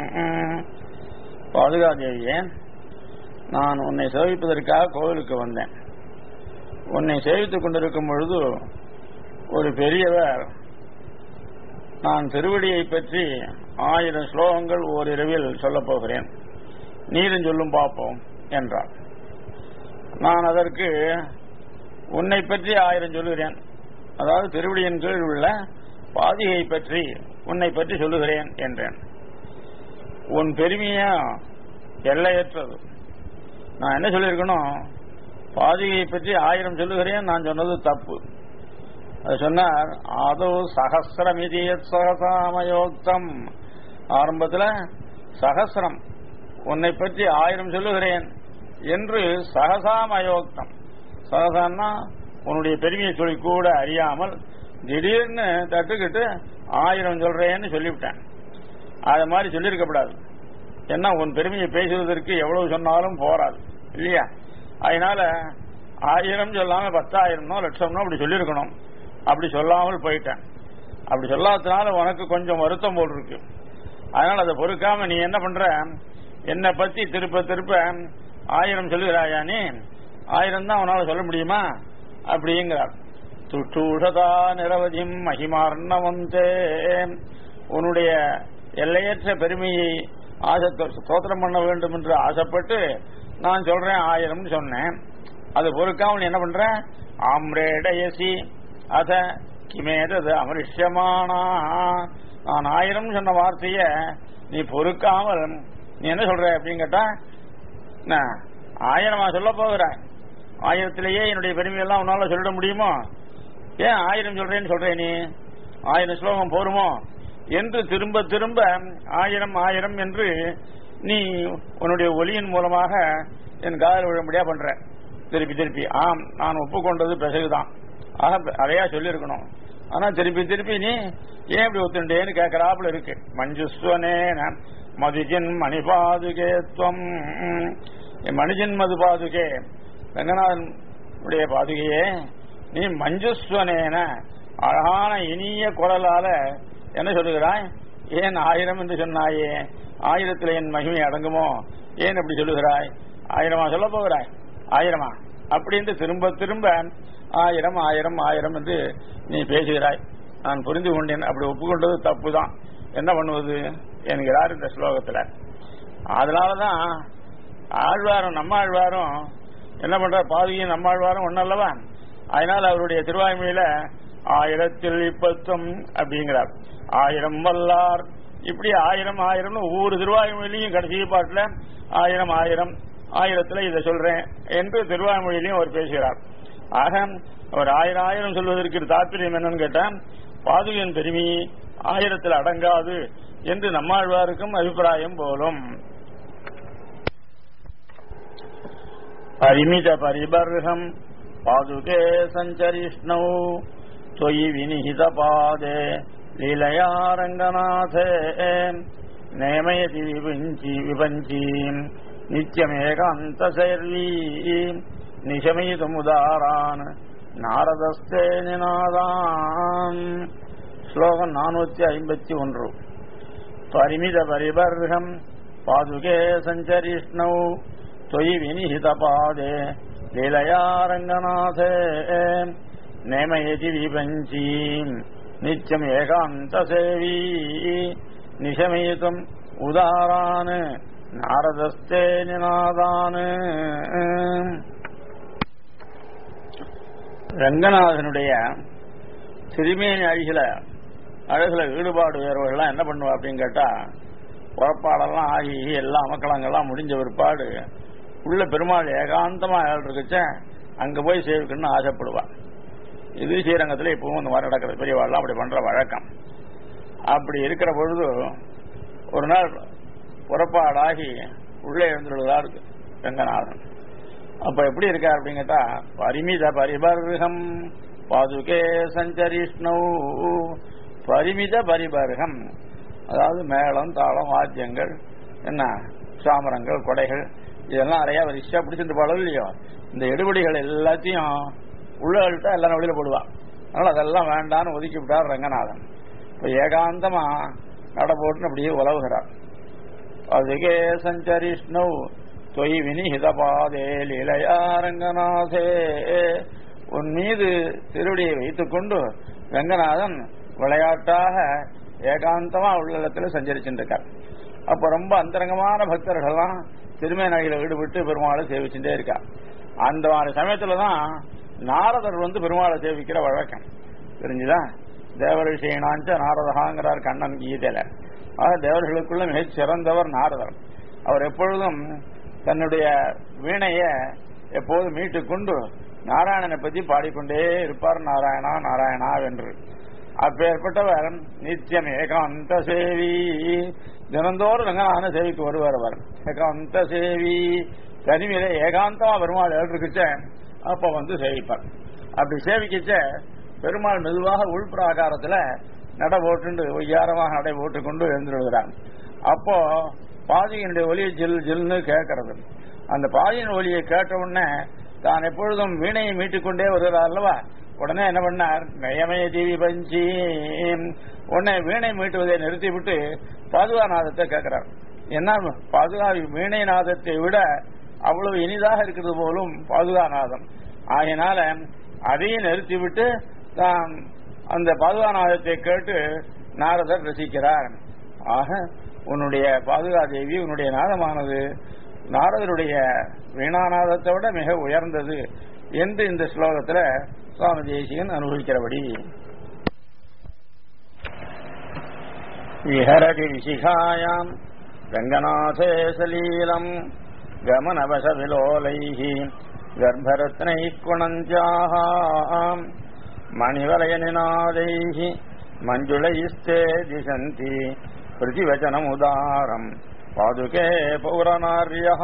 A: பாதுகாதேவியே நான் உன்னை சேவிப்பதற்காக கோவிலுக்கு வந்தேன் உன்னை சேவித்துக் கொண்டிருக்கும் பொழுது ஒரு பெரியவர் நான் திருவடியை பற்றி ஆயிரம் ஸ்லோகங்கள் ஓரிரவில் சொல்லப் போகிறேன் நீரும் சொல்லும் பார்ப்போம் என்றார் நான் அதற்கு உன்னை பற்றி ஆயிரம் சொல்லுகிறேன் அதாவது திருவடியின் கீழ் உள்ள பாதியை பற்றி உன்னை பற்றி சொல்லுகிறேன் என்றேன் உன் பெருமையா எல்லையற்றது நான் என்ன சொல்லியிருக்கணும் பாதியை பற்றி ஆயிரம் சொல்லுகிறேன் நான் சொன்னது தப்பு அது சொன்னார் அதோ சகசிரமிதி சகசாமயோக்தம் ஆரம்பத்தில் சகசிரம் உன்னை பற்றி ஆயிரம் சொல்லுகிறேன் என்று சகசாமயோக்தம் சகசான்னா உன்னுடைய பெருமையை சொல்லி கூட அறியாமல் திடீர்னு தட்டுக்கிட்டு ஆயிரம் சொல்றேன்னு சொல்லிவிட்டேன் அது மாதிரி சொல்லியிருக்கப்படாது ஏன்னா உன் பெருமையை பேசுவதற்கு எவ்வளவு சொன்னாலும் போராது இல்லையா அதனால ஆயிரம் சொல்லாம பத்தாயிரம்னோ லட்சம்னோ அப்படி சொல்லியிருக்கணும் அப்படி சொல்லாமல் போயிட்டேன் அப்படி சொல்லாததுனால உனக்கு கொஞ்சம் வருத்தம் போல் இருக்கு அதனால அதை பொறுக்காம நீ என்ன பண்ற என்னை பத்தி திருப்ப திருப்ப ஆயிரம் சொல்லுகிறாயா நீ ஆயிரம் தான் உன்னால சொல்ல முடியுமா அப்படிங்கிறார் துட்டூஷதா நிரவதிம் மகிமார்ணவந்தே உன்னுடைய எல்லையற்ற பெருமையை ஆசை ஸ்தோத்திரம் பண்ண வேண்டும் என்று ஆசைப்பட்டு நான் சொல்றேன் ஆயிரம்னு சொன்னேன் அது பொறுக்காமல் நீ என்ன பண்ற ஆம்ரேடயசி அத கிமேதது அமரிஷ்யமானா நான் ஆயிரம் சொன்ன வார்த்தைய நீ பொறுக்காமல் நீ என்ன சொல்ற அப்படின்னு கேட்டா நான் ஆயிரமா சொல்ல போகிறாய் ஆயிரத்திலேயே என்னுடைய பெருமையெல்லாம் உன்னால சொல்லிட முடியுமோ ஏன் ஆயிரம் சொல்றேன்னு சொல்றேன் நீ ஆயிரம் ஸ்லோகம் போருமோ என்று திரும்ப திரும்ப ஆயிரம் ஆயிரம் என்று நீ உன்னுடைய ஒலியின் மூலமாக என் காதல் விழும்படியா பண்ற திருப்பி திருப்பி ஆம் நான் ஒப்புக்கொண்டது பிசகுதான் ஆக அதையா சொல்லியிருக்கணும் ஆனா திருப்பி திருப்பி நீ ஏன் இப்படி ஒத்துண்டேன்னு கேட்கறாப்புல இருக்கு மஞ்சுஸ்வனேன மதுஜன் மணிபாதுகே துவம் மணிஜன் மது பாதுகே ரங்கநாதன் உடைய பாதுகையே நீ மஞ்சுஸ்வனேன அழகான இனிய குரலால என்ன சொல்லுகிறாய் ஏன் ஆயிரம் என்று சொன்னாயே ஆயிரத்தில் என் மகிமை அடங்குமோ ஏன் அப்படி சொல்லுகிறாய் ஆயிரமா சொல்ல போகிறாய் ஆயிரமா அப்படின்னு திரும்ப திரும்ப ஆயிரம் ஆயிரம் ஆயிரம் என்று நீ பேசுகிறாய் நான் புரிந்து கொண்டேன் அப்படி ஒப்புக்கொண்டது தப்பு தான் என்ன பண்ணுவது என்கிறார் இந்த ஸ்லோகத்தில் அதனாலதான் ஆழ்வாரும் நம்ம ஆழ்வாரும் என்ன பண்ற பாதுகையும் நம்ம ஆழ்வாரும் ஒன்னல்லவா அதனால அவருடைய திருவாய்மையில ஆயிரத்தில் இப்பத்தும் அப்படிங்கிறார் ஆயிரம் வல்லார் இப்படி ஆயிரம் ஆயிரம்னு ஒவ்வொரு திருவாய்மொழியிலையும் கடைசி பாட்டுல ஆயிரம் ஆயிரம் ஆயிரத்துல இதை சொல்றேன் என்று திருவாய்மொழியிலையும் அவர் பேசுகிறார் ஆக அவர் ஆயிரம் ஆயிரம் சொல்வதற்கு தாற்பயம் என்னன்னு கேட்டா பாதுகையின் பெருமை ஆயிரத்தில் அடங்காது என்று நம்மாழ்வாருக்கும் அபிப்பிராயம் போலும் பரிமித பரிபர்கம் பாதுகே சஞ்சரிஷ்ணௌ त्वयि विनिहितपादे लीलया रङ्गनाथे नेमयति विपञ्ची विपञ्चीम् नित्यमेकान्तशैर्वी निशमयितुमुदारान् நாரதஸ்தே நினாதாம் ஸ்லோகம் நானூத்தி ஐம்பத்தி ஒன்று பரிமித பரிபர்கம் பாதுகே சஞ்சரிஷ்ணௌ தொயி வினிஹித பாதே லீலயா ரங்கநாதே நேமயதி விபஞ்சீம் நித்தியம் ஏகாந்த சேவி நிஷமயித்தும் உதாரான் நாரதஸ்தே நினாதான் ரங்கநாதனுடைய சிறுமேனி அழகில அழகுல ஈடுபாடு உயர்வுகள்லாம் என்ன பண்ணுவா அப்படின்னு கேட்டா புறப்பாடெல்லாம் ஆகி எல்லா அமக்கலங்கள்லாம் முடிஞ்ச பிற்பாடு உள்ள பெருமாள் ஏகாந்தமா இருக்குச்ச அங்க போய் சேவிக்கணும்னு ஆசைப்படுவா இது ஸ்ரீரங்கத்தில் இப்பவும் இந்த மாதிரி நடக்கிறது பெரியவாள்லாம் அப்படி பண்ற வழக்கம் அப்படி இருக்கிற பொழுது ஒரு நாள் புறப்பாடாகி உள்ளே எழுந்துள்ளதா இருக்கு ரங்கநாதன் அப்ப எப்படி இருக்கார் அப்படின்னு கேட்டா பரிமித பரிபர்கம் பாதுகே சஞ்சரிஷ்ணு பரிமித பரிபர்கம் அதாவது மேளம் தாளம் வாத்தியங்கள் என்ன சாமரங்கள் கொடைகள் இதெல்லாம் நிறைய வரிசையா பிடிச்சிட்டு பாடல் இல்லையோ இந்த எடுபடிகள் எல்லாத்தையும் உள்ளவர்கள்ட்ட எல்லாம் வெளியில போடுவா அதனால அதெல்லாம் வேண்டான்னு ஒதுக்கி விட்டார் ரங்கநாதன் இப்ப ஏகாந்தமா நட போட்டுன்னு அப்படியே உலவுகிறார் அதுகே சஞ்சரிஷ்ணு தொய் வினிஹித பாதே லீலையா ரங்கநாதே உன் மீது திருவடியை வைத்துக் கொண்டு ரங்கநாதன் விளையாட்டாக ஏகாந்தமா உள்ளத்தில் சஞ்சரிச்சுருக்கார் அப்ப ரொம்ப அந்தரங்கமான பக்தர்கள்லாம் திருமேனகையில ஈடுபட்டு பெருமாளை சேவிச்சுட்டே இருக்கா அந்த மாதிரி சமயத்துலதான் நாரதர் வந்து பெருமாளை சேவிக்கிற வழக்கம் தெரிஞ்சுதா தேவரிஷியனாஞ்ச நாரதகாங்கிறார் கண்ணன் கீதையில ஆக தேவர்களுக்குள்ள மிகச் சிறந்தவர் நாரதர் அவர் எப்பொழுதும் தன்னுடைய வீணைய எப்போதும் மீட்டுக் கொண்டு நாராயணனை பற்றி பாடிக்கொண்டே இருப்பார் நாராயணா நாராயணா வென்று அப்பேற்பட்டவர் நித்தியம் ஏகாந்த சேவி தினந்தோறும் ரங்கநாதன சேவிக்கு வருவார் அவர் ஏகாந்த சேவி தனிமையில ஏகாந்தமா பெருமாள் இருக்குச்ச அப்ப வந்து சேவிப்பார் அப்படி சேவிக்கச்ச பெருமாள் மெதுவாக உள்பிராகாரத்துல நட போட்டு ஒய்யாரமாக நடை போட்டு கொண்டு எழுந்துடுகிறான் அப்போ பாதியினுடைய ஒலியை ஜில் ஜில்னு கேட்கறது அந்த பாதியின் ஒலியை கேட்ட உடனே தான் எப்பொழுதும் வீணையை மீட்டுக்கொண்டே வருகிறார் அல்லவா உடனே என்ன பண்ணார் நயமய தீவி பஞ்சி உடனே வீணை மீட்டுவதை நிறுத்திவிட்டு பாதுகா நாதத்தை கேட்கிறார் என்ன பாதுகா வீணை நாதத்தை விட அவ்வளவு இனிதாக இருக்கிறது போலும் பாதுகா நாதம் ஆகையினால அதையும் நிறுத்திவிட்டு தான் அந்த பாதுகா நாதத்தை கேட்டு நாரதர் ரசிக்கிறார் ஆக உன்னுடைய பாதுகா தேவி உன்னுடைய நாதமானது நாரதருடைய வீணாநாதத்தை விட மிக உயர்ந்தது என்று இந்த ஸ்லோகத்துல சுவாமி தேசிகன் அனுபவிக்கிறபடி விஹரதி விசிகாயாம் ரங்கநாதே சலீலம் கமனவச விலோலைः गर्भरत्नैः कुणञ्जाः मणिवलयनिनादैः मञ्जुलैस्ते दिशन्ति प्रतिवचनमुदारम् पादुके पौरनार्यः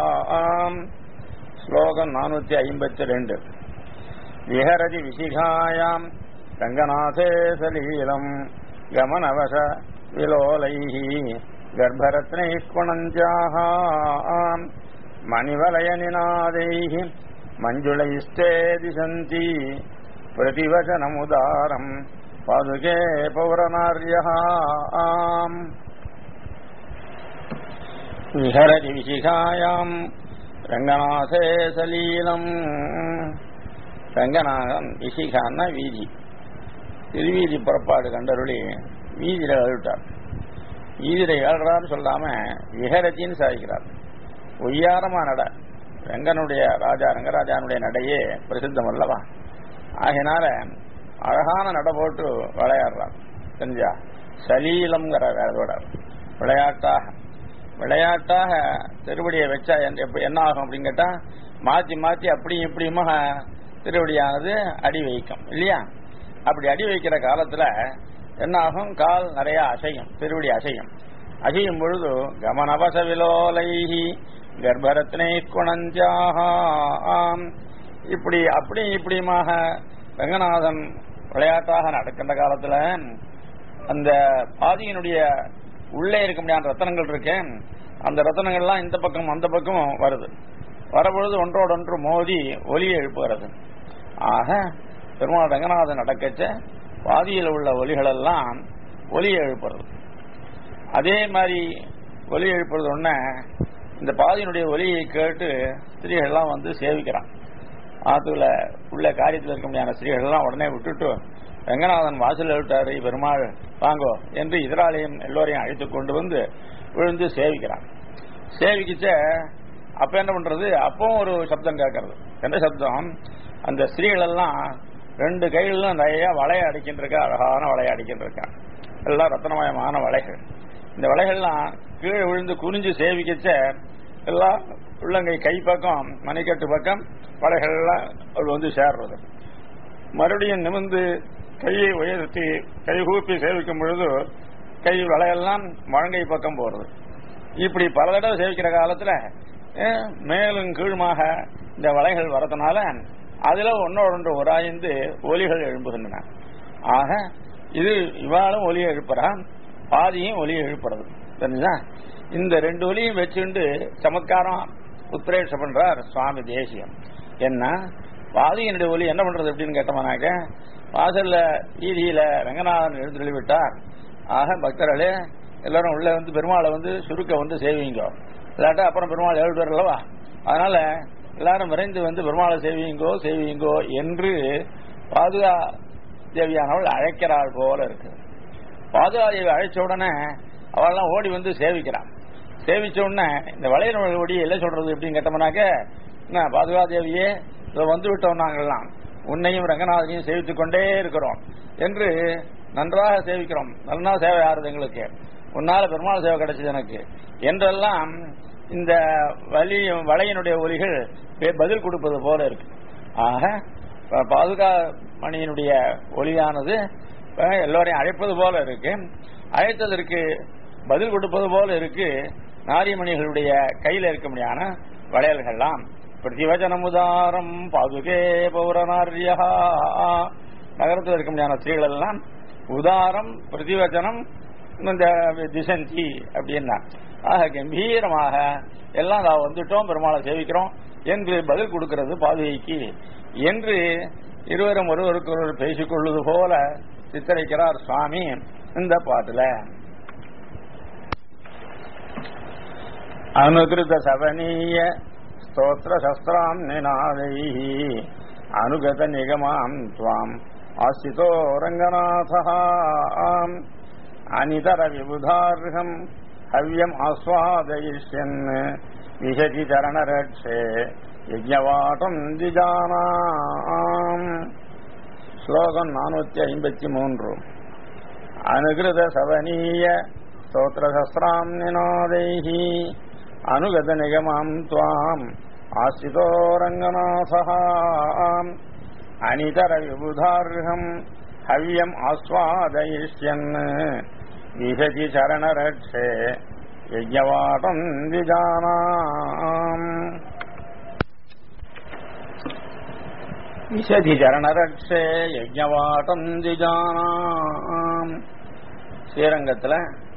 A: श्लोकम् नानूति ऐம்பத்தி ரெண்டு விஹரதி விசிகாயாம் ரங்கநாதே சலீலம் கமனவச விலோலைः गर्भरत्नैः कुणञ्जाः मणिवलयनिनादैः मञ्जुलैस्ते दिशन्ति प्रतिवचनमुदारम् पादुके पौरनार्यः विहरति विशिखायाम् रङ्गनाथे सलीलम् ரங்கநாதன் இசிகான்னா வீதி திருவீதி புறப்பாடு கண்டருளி வீதியில அழுட்டார் வீதியில ஏழ்றான்னு சொல்லாம விஹரத்தின்னு சாதிக்கிறார் ஒய்யாரமா நட ரங்கனுடைய ராஜா ரங்கராஜானுடைய நடையே பிரசித்தம் அல்லவா ஆகினால அழகான நட போட்டு விளையாடுறான் தெரிஞ்சா சலீலம்ங்கிற வேறதோட விளையாட்டாக விளையாட்டாக திருவடியை வச்சா என்ன ஆகும் அப்படின்னு கேட்டா மாத்தி மாத்தி அப்படியும் இப்படியுமா திருவடியானது அடி வைக்கும் இல்லையா அப்படி அடி வைக்கிற காலத்துல என்ன ஆகும் கால் நிறைய அசையும் திருவடி அசையும் அசையும் பொழுது கமனவச விலோலைஹி கர்ப்பரத்னை குணஞ்சாம் இப்படி அப்படி இப்படியுமாக ரங்கநாதன் விளையாட்டாக நடக்கின்ற காலத்துல அந்த பாதியினுடைய உள்ளே இருக்க முடியாத ரத்தனங்கள் இருக்கு அந்த ரத்தனங்கள்லாம் இந்த பக்கம் அந்த பக்கம் வருது வரபொழுது ஒன்றோடொன்று மோதி ஒலியை எழுப்புகிறது ஆக பெருமாள் ரங்கநாதன் நடக்கச்ச பாதியில் உள்ள ஒலிகளெல்லாம் ஒலியை எழுப்புறது அதே மாதிரி ஒலி எழுப்புறது ஒண்ணு இந்த பாதியினுடைய ஒலியை கேட்டு ஸ்திரீகள்லாம் வந்து சேவிக்கிறான் ஆத்துல உள்ள காரியத்தில் இருக்க முடியாத ஸ்திரீகள்லாம் உடனே விட்டுட்டு ரங்கநாதன் வாசல் விட்டாரு பெருமாள் வாங்கோ என்று இதராலயம் எல்லோரையும் அழைத்து கொண்டு வந்து விழுந்து சேவிக்கிறான் சேவிக்கிச்ச அப்ப என்ன பண்றது அப்பவும் ஒரு சப்தம் கேட்கறது என்ன சப்தம் அந்த ஸ்திரீகள் எல்லாம் ரெண்டு கைகளிலும் நிறைய வளைய அடிக்கின்றிருக்கா அழகான வளைய அடிக்கின்றிருக்கா எல்லாம் ரத்னமயமான வளைகள் இந்த வளைகள்லாம் கீழே விழுந்து குனிஞ்சு சேவிக்கச்ச எல்லாம் உள்ளங்கை கை பக்கம் மணிக்கட்டு பக்கம் வளைகள்லாம் அது வந்து சேர்றது மறுபடியும் நிமிந்து கையை உயர்த்தி கைகூப்பி சேவிக்கும் பொழுது கை வளையெல்லாம் முழங்கை பக்கம் போறது இப்படி பல தடவை சேவிக்கிற காலத்துல மேலும் கீழுமாக இந்த வளைகள் வரதுனால அதுல ஒன்னோட ஒன்று உராய்ந்து ஒலிகள் எழும்புகின்றன ஆக இது இவாளும் ஒலி எழுப்புறான் பாதியும் ஒலி எழுப்புறது தெரிஞ்சா இந்த ரெண்டு ஒலியும் வச்சுண்டு சமத்காரம் உத்ரேஷ பண்றார் சுவாமி தேசியம் என்ன பாதியினுடைய ஒலி என்ன பண்றது அப்படின்னு கேட்டோம்னாக்க வாசல்ல வீதியில ரங்கநாதன் எழுந்தொழி விட்டார் ஆக பக்தர்களே எல்லாரும் உள்ள வந்து பெருமாளை வந்து சுருக்க வந்து சேவிங்க இல்லாட்டா அப்புறம் பெருமாள் எழுதுவார் அல்லவா அதனால எல்லாரும் விரைந்து வந்து பெருமாளை சேவியுங்கோ சேவியுங்கோ என்று பாதுகா தேவியானவள் அழைக்கிறாள் போல இருக்கு பாதுகா தேவி அழைச்ச உடனே அவள்லாம் ஓடி வந்து சேவிக்கிறான் சேவிச்ச உடனே இந்த வளையல் ஓடி என்ன சொல்றது எப்படின்னு கேட்டோம்னாக்க என்ன பாதுகா தேவியே இதை வந்து விட்டோம் நாங்கள்லாம் உன்னையும் ரங்கநாதனையும் சேவித்துக் கொண்டே இருக்கிறோம் என்று நன்றாக சேவிக்கிறோம் நல்லா சேவை ஆறுது எங்களுக்கு உன்னால பெருமாள் சேவை கிடைச்சது எனக்கு என்றெல்லாம் இந்த வலி வளையினுடைய ஒலிகள் பதில் கொடுப்பது போல இருக்கு ஆக பாதுகா மணியினுடைய ஒலியானது எல்லோரையும் அழைப்பது போல இருக்கு அழைத்ததற்கு பதில் கொடுப்பது போல இருக்கு நாரிமணிகளுடைய கையில் இருக்க முடியாத வளையல்கள்லாம் பிரதிவச்சனமுதாரம் பாதுகே பௌரநாரியா நகரத்தில் இருக்க முடியாத ஸ்திரீகள் எல்லாம் உதாரம் பிரதிவச்சனம் இந்த திசந்தி அப்படின்னா ஆக கம்பீரமாக எல்லாம் நான் வந்துட்டோம் பெருமாளை சேவிக்கிறோம் என்று பதில் கொடுக்கிறது பாதுகைக்கு என்று இருவரும் ஒருவருக்கு ஒருவர் பேசிக்கொள்வது போல சித்தரிக்கிறார் சுவாமி இந்த பாட்டுல அனுகிருத சவனீய ஸ்தோத்திர சஸ்திராம் நிநாதை அனுகத நிகமாம் துவாம் ஆசிதோ ரங்கநாதாம் அனிதர விபுதார்ஹம் ஹவ்யம் ஆஸ்வாதயிஷ்யன் விசதி சரணரட்சே யஜ்ஞவாட்டம் திஜானாம் ஸ்லோகம் நானூத்தி ஐம்பத்தி மூன்று அனுகிருத சவனீய ஸ்தோத்திரசஸ்திராம் நிநாதைः அனுகத நிகமாம் துவாம் ஆசிதோ ரங்கநாசகாம் அனிதர விபுதார்ஹம் ஹவ்யம் ஆஸ்வாதயிஷ்யன் விசதி சரணரட்சே யஜ்ஞவாட்டம் திஜானாம் விசதி சரணரட்சே யஜ்ஞவாட்டம் திஜானாம் ஸ்ரீரங்கத்தில்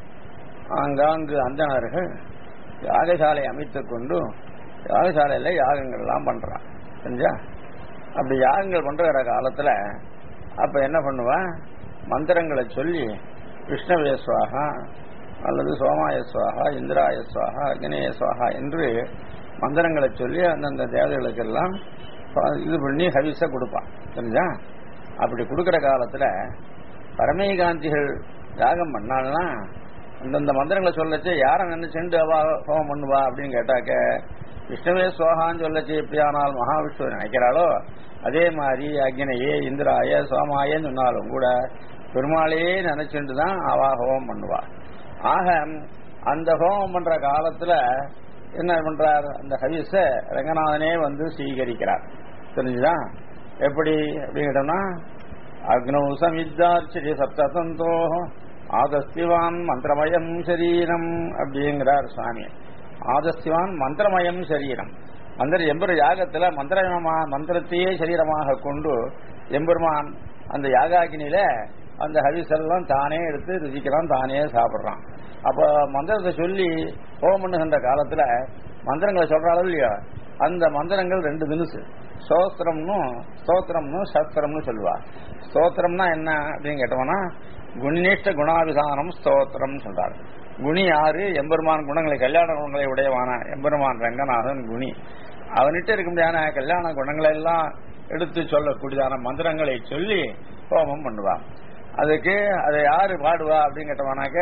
A: ஆங்காங்கு அந்தணர்கள் யாகசாலை அமைத்துக் கொண்டு யாகசாலையில யாகங்கள் எல்லாம் பண்றான் செஞ்சா அப்படி யாகங்கள் பண்ற காலத்துல அப்ப என்ன பண்ணுவேன் மந்திரங்களை சொல்லி விஷ்ணவே சுவாகா அல்லது சோமாய சுவாகா இந்திராய சுவாகா அக்னேய சுவாகா என்று மந்திரங்களை சொல்லி அந்தந்த தேவதைகளுக்கெல்லாம் இது பண்ணி ஹவிச கொடுப்பான் தெரிஞ்சா அப்படி கொடுக்கிற காலத்துல பரமேகாந்திகள் யாகம் பண்ணால்னா அந்தந்த மந்திரங்களை சொல்லச்சு யாரை நினைச்சுண்டு அவா ஹோமம் பண்ணுவா அப்படின்னு கேட்டாக்க விஷ்ணுவே சோகான்னு சொல்லச்சு எப்படியானால் மகாவிஷ்ணு நினைக்கிறாளோ அதே மாதிரி அக்னியே இந்திராய சோமாயன்னு சொன்னாலும் கூட பெருமாளையே நினைச்சுட்டு தான் அவா ஹோமம் பண்ணுவா ஆக அந்த ஹோமம் பண்ற காலத்துல என்ன பண்றார் அந்த ஹவிஸ ரங்கநாதனே வந்து ஸ்வீகரிக்கிறார் தெரிஞ்சுதா எப்படி அப்படிங்கிட்டோம்னா அக்னௌ சமித்தார்ச்சரி சப்ததந்தோ ஆதஸ்திவான் மந்திரமயம் சரீரம் அப்படிங்கிறார் சுவாமி ஆதஸ்திவான் மந்திரமயம் சரீரம் மந்திர எம்பெரு யாகத்துல மந்திரமா மந்திரத்தையே சரீரமாக கொண்டு எம்பெருமான் அந்த யாகாகினியில அந்த ஹவிசெல்லாம் தானே எடுத்து ருசிக்கிறான் தானே சாப்பிடுறான் அப்ப மந்திரத்தை சொல்லி ஹோமம் பண்ணுகின்ற காலத்துல மந்திரங்களை சொல்றாளோ இல்லையா அந்த மந்திரங்கள் ரெண்டு தினுசு ஸ்தோத்திரம்னு ஸ்தோத்திரம்னு சஸ்திரம்னு சொல்லுவா ஸ்தோத்திரம்னா என்ன அப்படின்னு கேட்டோம்னா குணிஷ்ட குணாபிதானம் ஸ்தோத்திரம் சொல்றாரு குணி யாரு எம்பெருமான் குணங்களை கல்யாண குணங்களை உடையவான எம்பெருமான் ரங்கநாதன் குணி அவனிட்ட இருக்க முடியாத கல்யாண குணங்களை எல்லாம் எடுத்து சொல்லக்கூடியதான மந்திரங்களை சொல்லி ஹோமம் பண்ணுவா அதுக்கு அதை யாரு பாடுவா அப்படின்னு கேட்டோம்னாக்க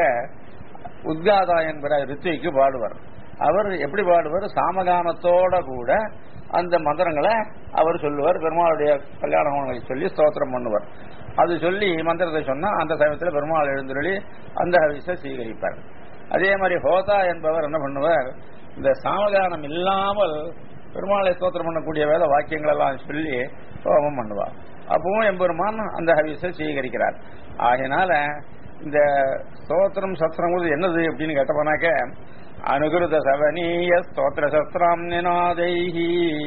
A: உத்காதா என்கிற ரித்விக்கு பாடுவார் அவர் எப்படி பாடுவார் சாமகானத்தோட கூட அந்த மந்திரங்களை அவர் சொல்லுவார் பெருமாளுடைய கல்யாண குணங்களை சொல்லி ஸ்தோத்திரம் பண்ணுவார் அது சொல்லி மந்திரத்தை சொன்னா அந்த சமயத்தில் பெருமாள் எழுந்துருளி அந்த ஹவிஸை சீகரிப்பார் அதே மாதிரி ஹோதா என்பவர் என்ன பண்ணுவார் இந்த சாமகானம் இல்லாமல் பெருமாளை ஸ்தோத்திரம் பண்ணக்கூடிய வேத வாக்கியங்கள் எல்லாம் சொல்லி ஹோமம் பண்ணுவார் அப்பவும் எம்பெருமான் அந்த ஹவிஸை சீகரிக்கிறார் ஆகையினால இந்த ஸ்தோத்திரம் சஸ்திரம் என்னது அப்படின்னு கேட்டப்போனாக்க அனுகிருத சவனீய ஸ்தோத்திர சஸ்திரம் நினாதைஹி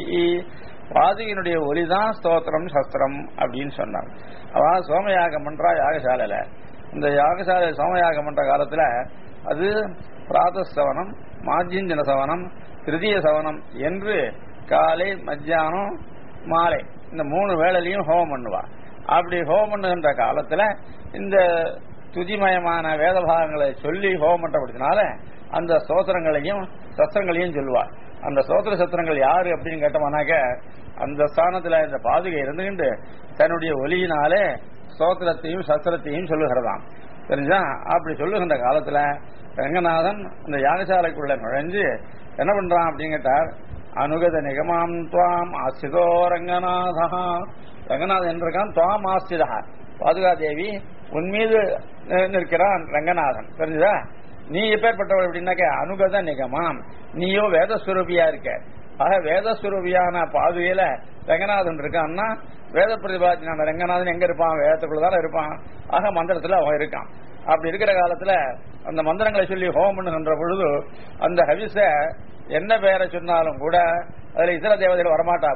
A: பாதியினுடைய ஒலிதான் ஸ்தோத்திரம் சஸ்திரம் அப்படின்னு சொன்னார் அவன் சோமயாகம் பண்றா யாகசாலையில இந்த யாகசாலை சோமயாகம் பண்ற காலத்துல அது பிராதசவனம் மாஜிஞ்சன சவனம் திருதிய சவனம் என்று காலை மத்தியானம் மாலை இந்த மூணு வேளையிலையும் ஹோமம் பண்ணுவா அப்படி ஹோமம் பண்ணுகின்ற காலத்துல இந்த துதிமயமான வேத பாகங்களை சொல்லி ஹோமம் பண்றபடினால அந்த ஸ்தோத்திரங்களையும் சஸ்திரங்களையும் சொல்லுவார் அந்த ஸ்தோத்திர சத்திரங்கள் யாரு அப்படின்னு கேட்டோம்னாக்க அந்த ஸ்தானத்துல இந்த பாதுகை இருந்துகிட்டு தன்னுடைய ஒலியினாலே ஸ்தோத்திரத்தையும் சஸ்திரத்தையும் சொல்லுகிறதாம் தெரிஞ்சா அப்படி சொல்லுகின்ற காலத்துல ரங்கநாதன் அந்த யாகசாலைக்குள்ள நுழைஞ்சு என்ன பண்றான் அப்படின்னு கேட்டார் அனுகத நிகமாம் துவாம் ஆசிதோ ரங்கநாதா ரங்கநாதன் என்றிருக்கான் துவாம் ஆசிதா பாதுகா தேவி உன் மீது நிற்கிறான் ரங்கநாதன் தெரிஞ்சுதா நீ எப்பேற்பட்டவள் அப்படின்னாக்க அனுகத நிகமாம் நீயோ வேதஸ்வரூபியா இருக்க ஆக வேதஸ்வரூபியான பாதுகையில ரங்கநாதன் இருக்கான்னா வேத பிரதிபாதியான ரங்கநாதன் எங்க இருப்பான் வேதத்துக்குள்ளதான இருப்பான் ஆக மந்திரத்துல அவன் இருக்கான் அப்படி இருக்கிற காலத்துல அந்த மந்திரங்களை சொல்லி ஹோமம் பண்ணுகின்ற பொழுது அந்த ஹவிச என்ன பெயரை சொன்னாலும் கூட அதுல இதர தேவதைகள் வரமாட்டா போ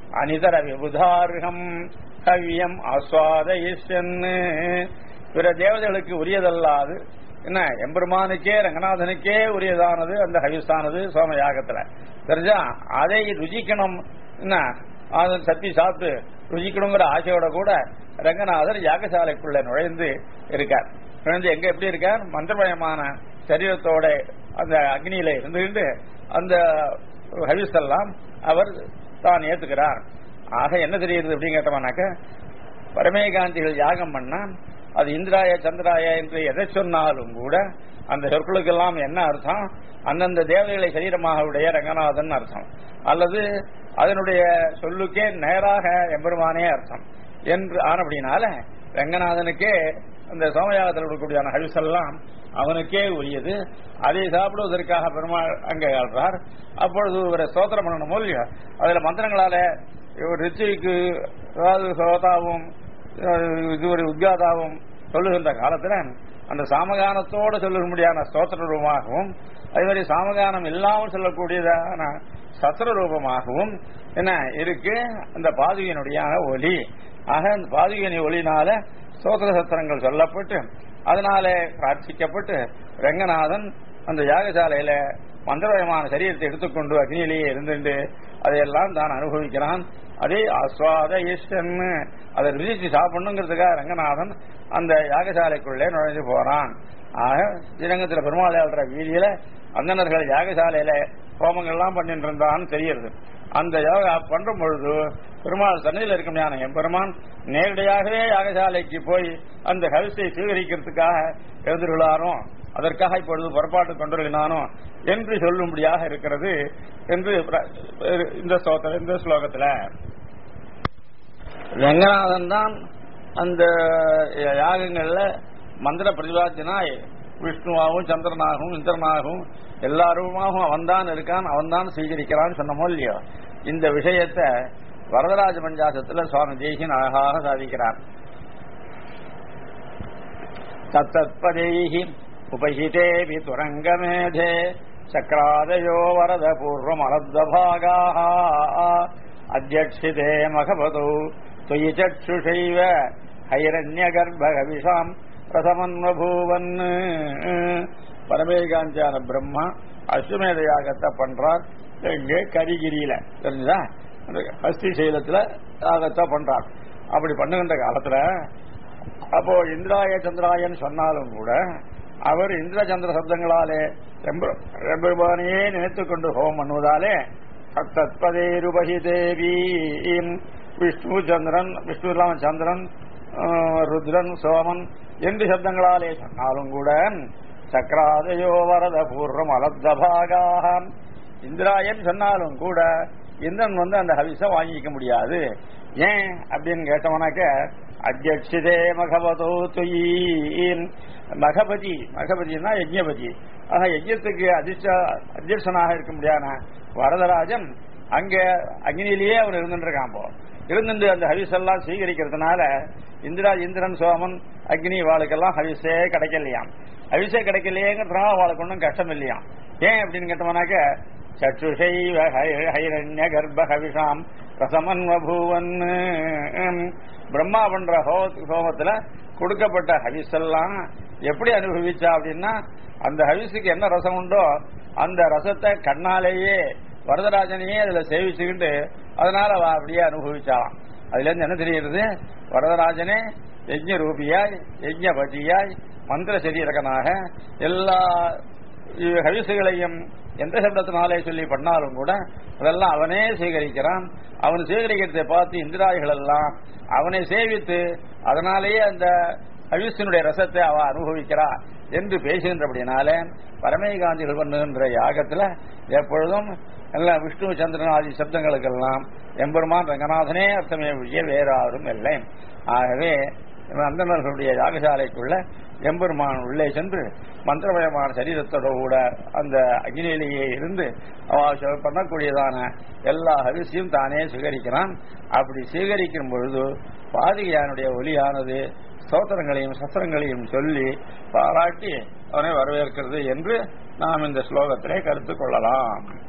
A: அனிதர விபுதார்கம் கவ்யம் ஆஸ்வாதயிஷன்னு பிற தேவதைகளுக்கு உரியதல்லாது என்ன எம்பெருமானுக்கே ரங்கநாதனுக்கே உரியதானது அந்த ஹவிஸானது சோம யாகத்துல தெரிஞ்சா அதை ருசிக்கணும் என்ன அதை சத்தி சாப்பிட்டு ருசிக்கணுங்கிற ஆசையோட கூட ரங்கநாதர் யாகசாலைக்குள்ள நுழைந்து இருக்கார் நுழைந்து எங்க எப்படி இருக்கார் மந்திரமயமான சரீரத்தோட அந்த அக்னியில இருந்துகிட்டு அந்த ஹவிஸ் எல்லாம் அவர் தான் ஏத்துக்கிறார் ஆக என்ன தெரியுது அப்படின்னு கேட்டோம்னாக்க பரமேகாந்திகள் யாகம் பண்ணா அது இந்திராய சந்திராய என்று எதை சொன்னாலும் கூட அந்த சொற்களுக்கெல்லாம் என்ன அர்த்தம் அந்தந்த தேவதைகளை சரீரமாக உடைய ரங்கநாதன் அர்த்தம் அல்லது அதனுடைய சொல்லுக்கே நேராக எம்பெருமானே அர்த்தம் என்று ஆனபடினால ரங்கநாதனுக்கே அந்த சோமயாகத்தில் இருக்கக்கூடிய ஹவிசெல்லாம் அவனுக்கே உரியது அதை சாப்பிடுவதற்காக பெருமாள் அங்கே ஆள்றார் அப்பொழுது ஒரு ஸ்தோத்திரம் பண்ணணும் இல்லையா அதுல மந்திரங்களால இவர் ரிச்சிக்கு அதாவது சோதாவும் இது ஒரு உத்காதாவும் சொல்லுகின்ற காலத்துல அந்த சாமகானத்தோடு சொல்லும்படியான ஸ்தோத்திர ரூபமாகவும் அதே மாதிரி சாமகானம் இல்லாமல் சொல்லக்கூடியதான சத்திர ரூபமாகவும் என்ன இருக்கு அந்த பாதுகையினுடைய ஒலி ஆக அந்த பாதுகையின் ஒளினால ஸ்தோத்திர சத்திரங்கள் சொல்லப்பட்டு அதனால பிரார்த்திக்கப்பட்டு ரங்கநாதன் அந்த யாகசாலையில மந்திரமயமான சரீரத்தை எடுத்துக்கொண்டு அக்னியிலேயே இருந்துட்டு அதையெல்லாம் தான் அனுபவிக்கிறான் அதே ஆஸ்வாத ஈஸ்வரன் அதை ருசிச்சு சாப்பிடணுங்கிறதுக்காக ரங்கநாதன் அந்த யாகசாலைக்குள்ளே நுழைஞ்சு போறான் ஆக ஸ்ரீரங்கத்துல பெருமாள் ஆள்ற வீதியில அந்தனர்கள் யாகசாலையில ஹோமங்கள்லாம் பண்ணிட்டு இருந்தான்னு தெரியுது அந்த யோகா பண்றும் பொழுது பெருமாள் சன்னியில் இருக்கும் ஞானம் எம்பெருமான் நேரடியாகவே யாகசாலைக்கு போய் அந்த ஹவிசை சுவீகரிக்கிறதுக்காக எழுந்துள்ளாரோ அதற்காக இப்பொழுது புறப்பாட்டு கொண்டுள்ளானோ என்று சொல்லும்படியாக இருக்கிறது என்று இந்த ஸ்லோகத்தில் இந்த ஸ்லோகத்தில் ரங்கநாதன் தான் அந்த யாகங்கள்ல மந்திர பிரதிபாத்தியனாய் விஷ்ணுவாகவும் சந்திரனாகவும் இந்திரனாகவும் எல்லாருமாகவும் அவன்தான் இருக்கான் அவன்தான் சுவீகரிக்கிறான்னு சொன்னமோ இல்லையோ இந்த விஷயத்தை வரதராஜ பஞ்சாசத்துல சுவாமி தேசியன் அழகாக சாதிக்கிறார் தத்தத்பதைஹி உபஹிதேபி துரங்கமேதே சக்கராதயோ வரத பூர்வமலத்வபாகாः அத்தியட்சிதே மகபதௌ त्वयि चक्षुषैव हैरण्यगर्भगविषाम् பிரதமன்வபூவன் பரமேகாந்தியான பிரம்மா அஸ்வமேத யாகத்தை பண்றார் இங்கே கரிகிரியில தெரிஞ்சுதா ஹஸ்தி சைலத்துல யாகத்தை பண்றார் அப்படி பண்ணுகின்ற காலத்துல அப்போ இந்திராய சந்திராயன் சொன்னாலும் கூட அவர் இந்திர சந்திர சப்தங்களாலே ரெம்பெருமானையே நினைத்துக் கொண்டு ஹோமம் பண்ணுவதாலே தத்பதேருபகி தேவி விஷ்ணு சந்திரன் விஷ்ணு இல்லாம சந்திரன் ருத்ரன் சோமன் என்று சப்தங்களாலே சொன்னாலும் கூட சக்கராதயோ வரத பூர்வம் அலத்தபாகாக இந்திராயன் சொன்னாலும் கூட இந்திரன் வந்து அந்த ஹவிச வாங்கிக்க முடியாது ஏன் அப்படின்னு கேட்டவனாக்க அத்தியட்சிதே மகவதோ தொயின் மகபதி மகபதினா யஜ்ஞபதி ஆக யஜ்யத்துக்கு அதிர்ஷ்ட அத்தியட்சனாக இருக்க முடியாத வரதராஜன் அங்க அக்னியிலேயே அவர் இருந்துருக்கான் போ இருந்துட்டு அந்த ஹவிஸ் எல்லாம் சீகரிக்கிறதுனால இந்திரா இந்திரன் சோமன் அக்னி வாளுக்கெல்லாம் ஹவிஸே கிடைக்கலையாம் ஹவிஸே கிடைக்கலையேங்கிறதுனால அவளுக்கு ஒன்றும் கஷ்டம் இல்லையாம் ஏன் அப்படின்னு கேட்டோம்னாக்க சற்றுஷைவ ஹைரண்ய கர்ப்ப ஹவிஷாம் ரசமன்வபூவன் பிரம்மா பண்ற ஹோமத்துல கொடுக்கப்பட்ட ஹவிஸ் எல்லாம் எப்படி அனுபவிச்சா அப்படின்னா அந்த ஹவிஸுக்கு என்ன ரசம் உண்டோ அந்த ரசத்தை கண்ணாலேயே வரதராஜனையே அதுல சேவிச்சுக்கிட்டு அதனால அவ அப்படியே அனுபவிச்சாலாம் அதுல இருந்து என்ன தெரியுது வரதராஜனே யஜ்ஞ ரூபியாய் யஜ்ஞபதியாய் மந்திர சரீரகனாக எல்லா ஹவிசுகளையும் எந்த சப்தத்தினாலே சொல்லி பண்ணாலும் கூட அதெல்லாம் அவனே சேகரிக்கிறான் அவன் சேகரிக்கிறதை பார்த்து இந்திராய்கள் எல்லாம் அவனை சேவித்து அதனாலேயே அந்த ஹவிசனுடைய ரசத்தை அவ அனுபவிக்கிறா என்று பேசுகின்றபடினாலே பரமேகாந்திகள் பண்ணுகின்ற யாகத்துல எப்பொழுதும் எல்லாம் விஷ்ணு சந்திரன் ஆதி சப்தங்களுக்கெல்லாம் எம்பெருமான் ரங்கநாதனே அர்த்தமே ஒழிய வேறு யாரும் இல்லை ஆகவே அந்தனர்களுடைய யாகசாலைக்குள்ள எம்பெருமான் உள்ளே சென்று மந்திரமயமான சரீரத்தோட கூட அந்த அக்னியிலேயே இருந்து அவ பண்ணக்கூடியதான எல்லா ஹரிசியும் தானே சுகரிக்கிறான் அப்படி சுகரிக்கும் பொழுது பாதிகையானுடைய ஒலியானது ஸ்தோத்திரங்களையும் சஸ்திரங்களையும் சொல்லி பாராட்டி அவனை வரவேற்கிறது என்று நாம் இந்த ஸ்லோகத்திலே கருத்து கொள்ளலாம்